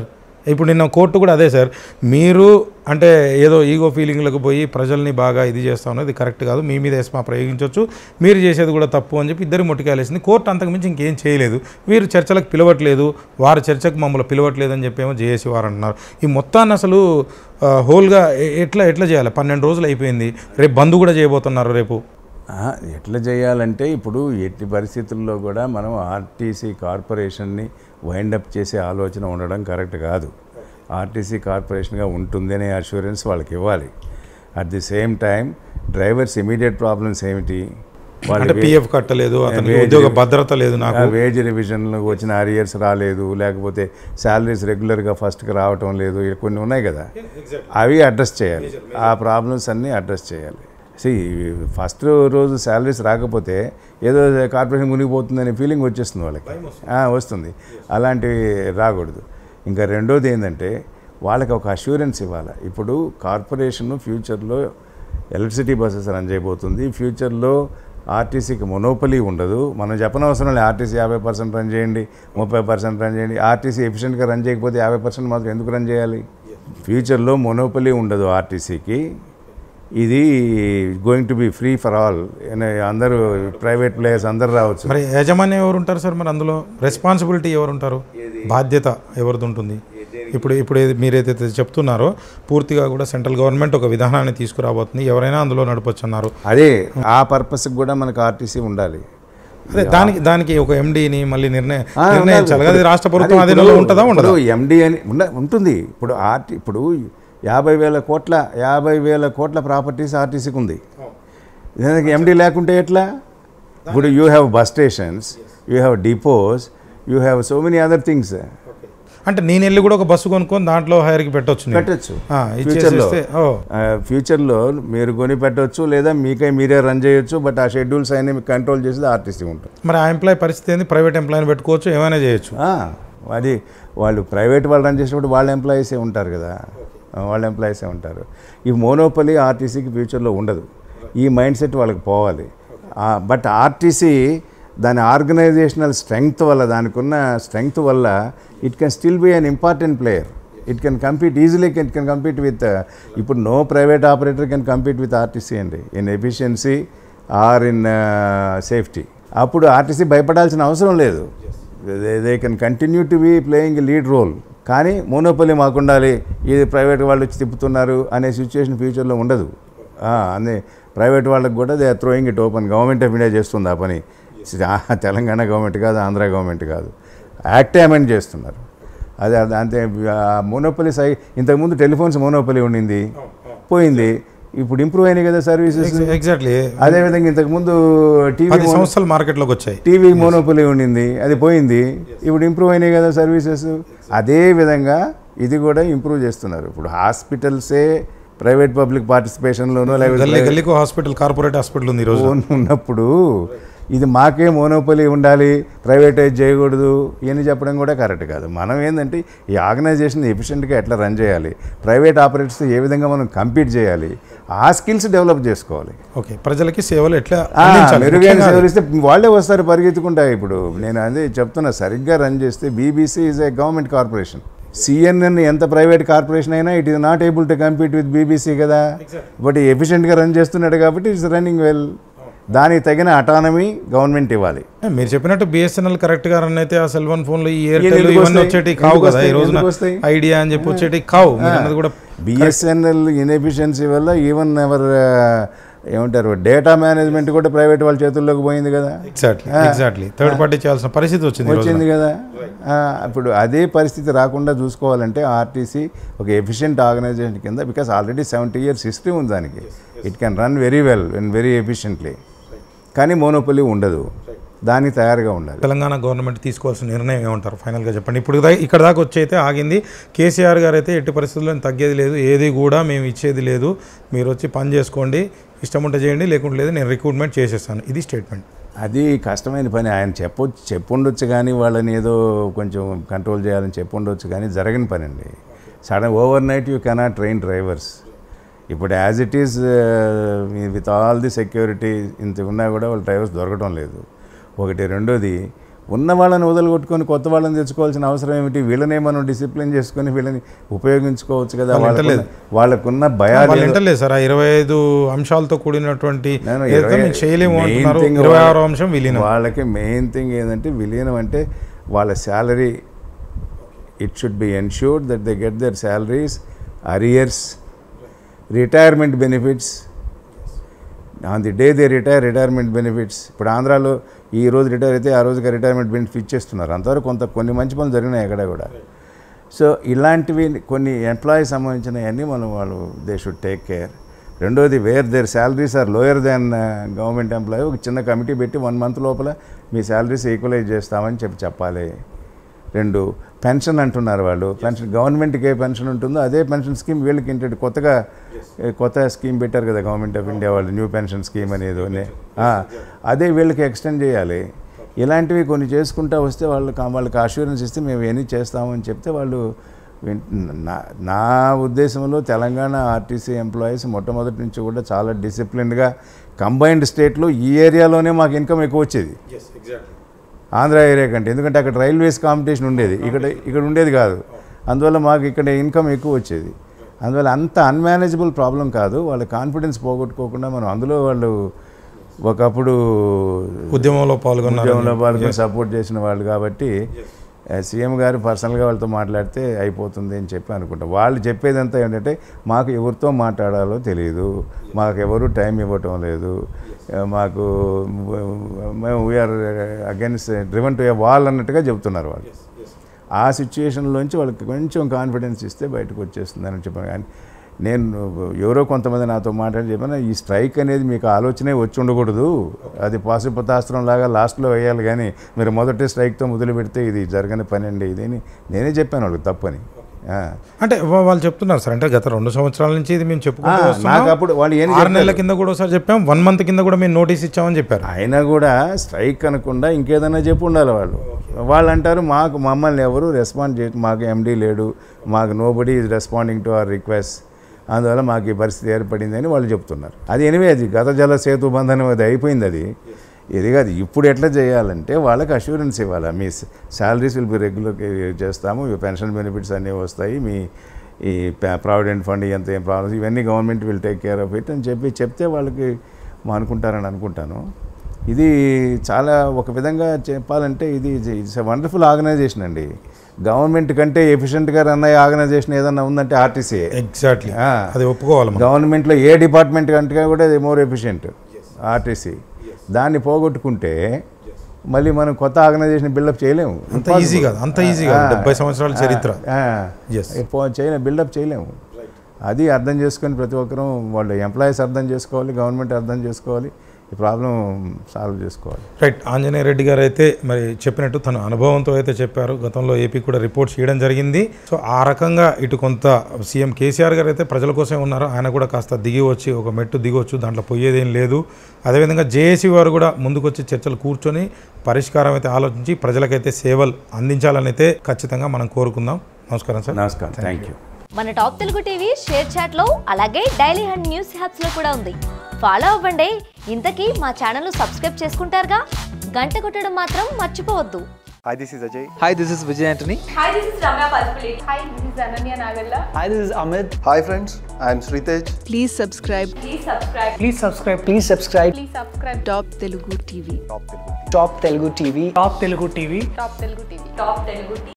ఇప్పుడు నిన్న కోర్టు కూడా అదే సార్ మీరు అంటే ఏదో ఈగో ఫీలింగ్లకు పోయి ప్రజల్ని బాగా ఇది చేస్తా ఉన్నది ఇది కరెక్ట్ కాదు మీ మీద ఎస్మా ప్రయోగించవచ్చు మీరు చేసేది కూడా తప్పు అని చెప్పి ఇద్దరు ముట్టికాయలేసింది కోర్టు అంతకుమించి ఇంకేం చేయలేదు వీరు చర్చలకు పిలవట్లేదు వారి చర్చకు మమ్మల్ని పిలవట్లేదు అని చెప్పేమో జేఏసీ వారు అంటున్నారు ఈ మొత్తాన్ని అసలు ఆ, హోల్గా ఎ- ఎట్లా ఎట్లా చేయాలి పన్నెండు రోజులు అయిపోయింది రేపు బంద్ కూడా చేయబోతున్నారు రేపు ఆ, ఎట్లా చేయాలంటే ఇప్పుడు ఎట్టి పరిస్థితుల్లో కూడా మనం ఆర్టీసీ కార్పొరేషన్ని వైండప్ చేసే ఆలోచన ఉండడం కరెక్ట్ కాదు ఆర్టీసీ కార్పొరేషన్గా ఉంటుంది అనే అష్యూరెన్స్ వాళ్ళకి ఇవ్వాలి at the same time drivers immediate problems ఏమిటి అంటే వాళ్ళకి పిఎఫ్ కట్టలేదు అతనికి wage- ఉద్యోగ భద్రత లేదు నాకు వేజ్ రివిజన్లు వచ్చిన అరియర్స్ రాలేదు లేకపోతే శాలరీస్ రెగ్యులర్గా ఫస్ట్కి రావటం లేదు ఇలా కొన్ని ఉన్నాయి కదా అవి అడ్రస్ చేయాలి ఆ ప్రాబ్లమ్స్ అన్నీ అడ్రస్ చేయాలి సి ఫస్ట్ రోజు శాలరీస్ రాకపోతే ఏదో కార్పొరేషన్ మునిగిపోతుందనే ఫీలింగ్ వచ్చేస్తుంది వాళ్ళకి ఆ, వస్తుంది అలాంటివి రాకూడదు ఇంకా రెండోది ఏంటంటే వాళ్ళకి ఒక అష్యూరెన్స్ ఇవ్వాలి ఇప్పుడు కార్పొరేషన్ ఫ్యూచర్లో ఎలక్ట్రిసిటీ బస్సెస్ రన్ చేయబోతుంది ఫ్యూచర్లో ఆర్టీసీకి మొనోపలీ ఉండదు మనం చెప్పనవసరం లేదు ఆర్టీసీ యాభై పర్సెంట్ రన్ చేయండి ముప్పై పర్సెంట్ రన్ చేయండి ఆర్టీసీ ఎఫిషియెంట్గా రన్ చేయకపోతే యాభై పర్సెంట్ మాత్రం ఎందుకు రన్ చేయాలి ఫ్యూచర్లో మొనోపలీ ఉండదు ఆర్టీసీకి ఇది going to be free for all అందరూ ప్రైవేట్ ప్లేయర్స్ అందరు రావచ్చు మరి యాజమాన్యం ఎవరు ఉంటారు సార్ మరి అందులో రెస్పాన్సిబిలిటీ ఎవరు ఉంటారు బాధ్యత ఎవరిది ఉంటుంది ఇప్పుడు ఇప్పుడు ఏది- మీరు ఏదైతే చెప్తున్నారో పూర్తిగా కూడా సెంట్రల్ గవర్నమెంట్ ఒక విధానాన్ని తీసుకురాబోతుంది ఎవరైనా అందులో నడపచ్చు అన్నారు అదే ఆ పర్పస్కి కూడా మనకు ఆర్టీసీ ఉండాలి అదే దానికి దానికి ఒక ఎండీని మళ్ళీ నిర్ణయం ఆ, నిర్ణయించాలి ఉండాలి. అది రాష్ట్ర ప్రభుత్వం అదే అధీనంలో ఇప్పుడు- ఉంటుందా ఉండదా ఇప్పుడు ఎండి అని ఉండ- ఉంటుంది ఇప్పుడు ఆర్టీ ఇప్పుడు యాభై వేల కోట్ల యాభై వేల కోట్ల ప్రాపర్టీస్ ఆర్టీసీకి ఉంది దానికి ఎండి లేకుంటే ఎట్లా ఇప్పుడు you have bus stations you have depots you have so many other things అంటే నేను వెళ్ళి కూడా ఒక బస్సు కొనుక్కొని దాంట్లో హైర్కి పెట్టొచ్చు నేను. పెట్టచ్చు ఆ, ఫ్యూచర్లో ఇచ్చేసేస్తే ఓ ఫ్యూచర్లో మీరు కొని పెట్టవచ్చు లేదా మీకై మీరే రన్ చేయొచ్చు బట్ ఆ షెడ్యూల్స్ అయినా మీకు కంట్రోల్ చేసేది ఆర్టీసీ ఉంటుంది మరి ఆ ఎంప్లాయ్ పరిస్థితి ఏంది ప్రైవేట్ ఎంప్లాయ్ని పెట్టుకోవచ్చు ఏమైనా చేయొచ్చు ఆ, అది వాళ్ళు ప్రైవేట్ వాళ్ళు రన్ చేసినప్పుడు వాళ్ళ ఎంప్లాయీసే ఉంటారు కదా ఆ, వాళ్ళ ఎంప్లాయీసే ఉంటారు ఈ మోనోపలి ఆర్టీసీకి ఫ్యూచర్లో ఉండదు ఈ మైండ్ సెట్ వాళ్ళకి పోవాలి ఆ, బట్ ఆర్టీసీ దాని ఆర్గనైజేషనల్ స్ట్రెంగ్త్ వల్ల దానికి ఉన్న స్ట్రెంగ్త్ వల్ల it can still be an important player it can compete easily can can compete with ఇప్పుడు no private operator can compete with RTC అండి in efficiency or in safety అప్పుడు RTC భయపడాల్సిన అవసరం లేదు they can continue to be playing lead role కానీ monopoly మాకు ఉండాలి ఇది ప్రైవేట్ వాళ్ళు వచ్చి తిప్పుతున్నారు అనే సిచ్యువేషన్ ఫ్యూచర్లో ఉండదు అదే ప్రైవేట్ వాళ్ళకి కూడా they are throwing it open government of India చేస్తుంది ఆ పని ఆ, తెలంగాణ గవర్నమెంట్ కాదు ఆంధ్ర గవర్నమెంట్ కాదు యాక్ట్ అమెండ్ చేస్తున్నారు అదే అదే అంతే మోనోపలి సై ఇంతకుముందు టెలిఫోన్స్ మోనోపలి ఉండింది పోయింది ఇప్పుడు ఇంప్రూవ్ అయినాయి కదా సర్వీసెస్ ఎగ్జాక్ట్లీ అదేవిధంగా ఇంతకుముందు టీవీ పది సంవత్సరాలు మార్కెట్లోకి వచ్చాయి టీవీ మోనోపలి ఉండింది అది పోయింది ఇప్పుడు ఇంప్రూవ్ అయినాయి కదా సర్వీసెస్ అదే విధంగా ఇది కూడా ఇంప్రూవ్ చేస్తున్నారు ఇప్పుడు హాస్పిటల్సే ప్రైవేట్ పబ్లిక్ పార్టిసిపేషన్లోనో గల్లీ లేకపోతే గల్లీకు హాస్పిటల్ కార్పొరేట్ హాస్పిటల్ ఉంది ఈరోజు ఓన్ ఉన్నప్పుడు ఇది మాకే మోనోపలి ఉండాలి ప్రైవేటైజ్ చేయకూడదు ఇవన్నీ చెప్పడం కూడా కరెక్ట్ కాదు మనం ఏంటంటే ఈ ఆర్గనైజేషన్ ఎఫిషియెంట్గా ఎట్లా రన్ చేయాలి ప్రైవేట్ ఆపరేటర్స్ ఏ విధంగా మనం కంపీట్ చేయాలి ఆ స్కిల్స్ డెవలప్ చేసుకోవాలి ఓకే ప్రజలకి సేవలు ఎట్లా ఆ, అందించాలి మెరుగైన ముఖ్యంగా సేవలు ఇస్తే వాళ్ళే వస్తారు పరిగెత్తుకుంటా ఇప్పుడు నేను అదే చెప్తున్నా సరిగ్గా రన్ చేస్తే BBC is a government corporation CNN ఎంత ప్రైవేట్ కార్పొరేషన్ అయినా it is not able to compete with BBC కదా బట్ ఎఫిషియెంట్గా రన్ చేస్తున్నాడు కాబట్టి ఇట్స్ రన్నింగ్ వెల్ దానికి తగిన అటానమీ గవర్నమెంట్ ఇవ్వాలి ఏ, మీరు చెప్పినట్టు బిఎస్ఎన్ఎల్ కరెక్ట్ గా రన్ అయితే ఆ సెల్ ఫోన్ ఫోన్లు ఈ ఎందుకు ఎయిర్టెల్ ఇవన్నీ వస్తాయి? వచ్చేటి కావు ఎందుకు కదా ఈ వస్తాయి? రోజున ఎందుకు వస్తాయి? ఐడియా అని చెప్పి వచ్చేటి కావు మీరు అన్నది కూడా బిఎస్ఎన్ఎల్ ఇన్ఎఫిషియన్సీ వల్ల ఈవెన్ ఎవర్ ఏమంటారు డేటా మేనేజ్మెంట్ కూడా ప్రైవేట్ వాళ్ళ చేతుల్లోకి పోయింది కదా ఎగ్జాక్ట్లీ ఎగ్జాక్ట్లీ థర్డ్ పార్టీ చేయాల్సిన పరిస్థితి వచ్చింది ఈ రోజున. వచ్చింది కదా ఆ, ఇప్పుడు అదే పరిస్థితి రాకుండా చూసుకోవాలంటే ఆర్టీసీ ఒక ఎఫిషియెంట్ ఆర్గనైజేషన్ కింద because already seventy years history ఉంది దానికి it can run very well and very efficiently కానీ మోనోపలి ఉండదు దానికి తయారుగా ఉండాలి తెలంగాణ గవర్నమెంట్ తీసుకోవాల్సిన నిర్ణయం ఏమంటారు ఫైనల్గా చెప్పండి ఇప్పుడు దా- ఇక్కడ దాకా వచ్చి అయితే ఆగింది కేసీఆర్ గారు అయితే ఎట్టి పరిస్థితుల్లో తగ్గేది లేదు ఏది కూడా మేము ఇచ్చేది లేదు మీరు వచ్చి పని చేసుకోండి ఇష్టం ఉంటే చేయండి లేకుంటే లేదు నేను రిక్రూట్మెంట్ చేసేస్తాను ఇది స్టేట్మెంట్ అది కష్టమైన పని ఆయన చెప్పొచ్చు చెప్పుండొచ్చు కానీ వాళ్ళని ఏదో కొంచెం కంట్రోల్ చేయాలని చెప్పుండొచ్చు కానీ జరగని పని అండి sudden overnight you cannot train drivers ఇప్పుడు as it is with all the security ఇంత ఉన్నా కూడా వాళ్ళ డ్రైవర్స్ దొరకడం లేదు ఒకటి రెండోది ఉన్న వాళ్ళని వదలగొట్టుకొని కొత్త వాళ్ళని తెచ్చుకోవాల్సిన అవసరం ఏమిటి వీళ్ళనే మనం డిసిప్లిన్ చేసుకొని వీళ్ళని ఉపయోగించుకోవచ్చు కదా వాళ్ళు వాళ్ళకున్న వింటలేదు. వాళ్ళకున్న భయాలు వాళ్ళు ఏదో- వింటలేదు సార్ ఆ ఇరవై ఐదు అంశాలతో కూడినటువంటి నేను ఏదైతే ఇరవై- మేము చేయలేము main అంటున్నారు thing ఇరవై వాళ్ళ- ఆరో అంశం విలీనం వాళ్ళకి మెయిన్ థింగ్ ఏంటంటే విలీనం అంటే వాళ్ళ salary it should be ensured that they get their salaries arrears retirement benefits on the day they retire retirement benefits ఇప్పుడు ఆంధ్రాలో ఈ రోజు రిటైర్ అయితే ఆ రోజుకి రిటైర్మెంట్ బెనిఫిట్ ఇచ్చేస్తున్నారు అంతవరకు కొంత కొన్ని మంచి పనులు జరిగినాయి ఎక్కడ కూడా సో ఇలాంటివి కొన్ని ఎంప్లాయీ సంబంధించినవన్నీ మనం వాళ్ళు దే షుడ్ టేక్ కేర్ రెండోది where their salaries are lower than government employee ఒక చిన్న కమిటీ పెట్టి వన్ మంత్ లోపల మీ శాలరీస్ ఈక్వలైజ్ చేస్తామని చెప్పి చెప్పాలి రెండు పెన్షన్ అంటున్నారు వాళ్ళు పెన్షన్ గవర్నమెంట్కి ఏ పెన్షన్ ఉంటుందో అదే పెన్షన్ స్కీమ్ వీళ్ళకి ఏంటంటే కొత్తగా ఏ, కొత్త స్కీమ్ పెట్టారు కదా గవర్నమెంట్ ఆఫ్ ఇండియా వాళ్ళు న్యూ పెన్షన్ స్కీమ్ అనేది ఉంది. ఆ, అదే వీళ్ళకి ఎక్స్టెండ్ చేయాలి ఇలాంటివి కొన్ని చేసుకుంటా వస్తే వాళ్ళకి వాళ్ళకి అష్యూరెన్స్ ఇస్తే మేము ఇవన్నీ చేస్తామని చెప్తే వాళ్ళు విన్- నా నా ఉద్దేశంలో తెలంగాణ ఆర్టీసీ ఎంప్లాయీస్ మొట్టమొదటి నుంచి కూడా చాలా డిసిప్లిన్డ్గా కంబైన్డ్ స్టేట్లో ఈ ఏరియాలోనే మాకు ఇన్కమ్ ఎక్కువ వచ్చేది ఆంధ్ర ఏరియా కంటే ఎందుకంటే అక్కడ రైల్వేస్ కాంపిటీషన్ ఉండేది ఇక్కడ ఇక్కడ ఉండేది కాదు అందువల్ల మాకు ఇక్కడ ఇన్కమ్ ఎక్కువ వచ్చేది అందువల్ల అంత అన్మేనేజబుల్ ప్రాబ్లం కాదు వాళ్ళ కాన్ఫిడెన్స్ పోగొట్టుకోకుండా మనం అందులో వాళ్ళు ఒకప్పుడు ఉద్యమంలో పాల్గొన్నారు ఉద్యమంలో పాల్గొని సపోర్ట్ చేసిన వాళ్ళు కాబట్టి ఆ, సీఎం గారు పర్సనల్గా వాళ్ళతో మాట్లాడితే అయిపోతుంది అని చెప్పి అనుకుంటాం వాళ్ళు చెప్పేదంతా ఏంటంటే మాకు ఎవరితో మాట్లాడాలో తెలియదు మాకు ఎవరు టైం ఇవ్వటం లేదు ఆ, మాకు మేము we're against driven to a wall అన్నట్టుగా చెబుతున్నారు వాళ్ళు ఆ సిచ్యుయేషన్లోంచి వాళ్ళకి కొంచెం కాన్ఫిడెన్స్ ఇస్తే బయటకు వచ్చేస్తుందని చెప్పాను కానీ నేను ఎవరో కొంతమంది నాతో మాట్లాడి చెప్పాను ఈ స్ట్రైక్ అనేది మీకు ఆలోచనే వచ్చి ఉండకూడదు అది పాశుపతాస్త్రం లాగా లాస్ట్లో వేయాలి కానీ మీరు మొదటి స్ట్రైక్తో మొదలు పెడితే ఇది జరగని పని అండి ఇది అని నేనే చెప్పాను వాళ్ళకి తప్పని ఆ. అంటే వా- వాళ్ళు చెప్తున్నారు సార్ అంటే గత రెండు సంవత్సరాల నుంచి ఇది మేము ఆ, చెప్పుకుంటూ నాకు వస్తున్నాం అప్పుడు వాళ్ళు ఏం ఆరు నెలల చెప్పారు? కింద కూడా ఒకసారి చెప్పాం వన్ మంత్ కింద కూడా మేము నోటీస్ ఇచ్చామని చెప్పారు అయినా కూడా స్ట్రైక్ అనకుండా ఇంకేదైనా చెప్పు ఉండాలి వాళ్ళు వాళ్ళు అంటారు మాకు మమ్మల్ని ఎవరు రెస్పాండ్ చేయ మాకు ఎండీ లేడు మాకు nobody is responding to our request అందువల్ల మాకు ఈ పరిస్థితి ఏర్పడింది అని వాళ్ళు చెప్తున్నారు అది ఎనివే అది గత జల సేతు బంధనం అది అయిపోయింది అది ఇది కాదు ఇప్పుడు ఎట్లా చేయాలంటే వాళ్ళకి అష్యూరెన్స్ ఇవ్వాలి మీ శాలరీస్ విల్ బి రెగ్యులర్ చేస్తాము ఈ పెన్షన్ బెనిఫిట్స్ అన్నీ వస్తాయి మీ ఈ ప్రావిడెంట్ ఫండ్ ఎంత ఏం ప్రాబ్లమ్స్ ఇవన్నీ government will take care of it అని చెప్పి చెప్తే వాళ్ళకి మా అనుకుంటారని అనుకుంటాను ఇది చాలా ఒక విధంగా చెప్పాలంటే ఇది ఇట్స్ ఎ వండర్ఫుల్ ఆర్గనైజేషన్ అండి గవర్నమెంట్ కంటే ఎఫిషియెంట్గా రన్ అయ్యే ఆర్గనైజేషన్ ఏదన్నా ఉందంటే ఆర్టీసీ ఎగ్జాక్ట్లీ ఆ. అది ఒప్పుకోవాలి మనం. గవర్నమెంట్లో ఏ డిపార్ట్మెంట్ కంటే కూడా ఇది మోర్ ఎఫిషియెంట్ ఆర్టీసీ దాన్ని పోగొట్టుకుంటే మళ్ళీ మనం కొత్త ఆర్గనైజేషన్ బిల్డప్ చేయలేము అంత ఈజీ కాదు అంత ఈజీ కాదు డెబ్బై సంవత్సరాల చరిత్ర Yes. చేయలేము బిల్డప్ చేయలేము అది అర్థం చేసుకొని ప్రతి ఒక్కరూ వాళ్ళు ఎంప్లాయీస్ అర్థం చేసుకోవాలి గవర్నమెంట్ అర్థం చేసుకోవాలి ఈ ప్రాబ్లం సాల్వ్ చేసుకోవాలి రైట్ ఆంజనేయ రెడ్డి గారు అయితే మరి చెప్పినట్టు తన అనుభవంతో అయితే చెప్పారు గతంలో ఏపీ కూడా రిపోర్ట్ చేయడం జరిగింది సో ఆ రకంగా ఇటు కొంత సీఎం కేసీఆర్ గారు అయితే ప్రజల కోసమే ఉన్నారు ఆయన కూడా కాస్త దిగి వచ్చి ఒక మెట్టు దిగొచ్చు దాంట్లో పోయేదేం లేదు అదేవిధంగా జేఏసీ వారు కూడా ముందుకొచ్చి చర్చలు కూర్చొని పరిష్కారం అయితే ఆలోచించి ప్రజలకైతే సేవలు అందించాలని అయితే ఖచ్చితంగా మనం కోరుకుందాం నమస్కారం సార్ నమస్కారం థ్యాంక్ యూ మన top Telugu TV ShareChat లో అలాగే డైలీ హండ్ న్యూస్ హ్యాప్స్ లో కూడా ఉంది ఫాలో అవ్వండి ఇంతకీ మా ఛానల్ సబ్స్క్రైబ్ చేసుకుంటారుగా గంట కొట్టడం మాత్రం మర్చిపోవద్దు Hi, this is Ajay. Hi, this is Vijay Antony. Hi, this is Ramya Palpulate. Hi, this is Ananya Nagalla. Hi, this is Amit. Hi, friends. I am Sritej. Please subscribe Please subscribe. Please subscribe. Please subscribe. Please subscribe. Top Telugu TV. Top Telugu TV. Top Telugu TV. Top Telugu TV. Top Telugu TV.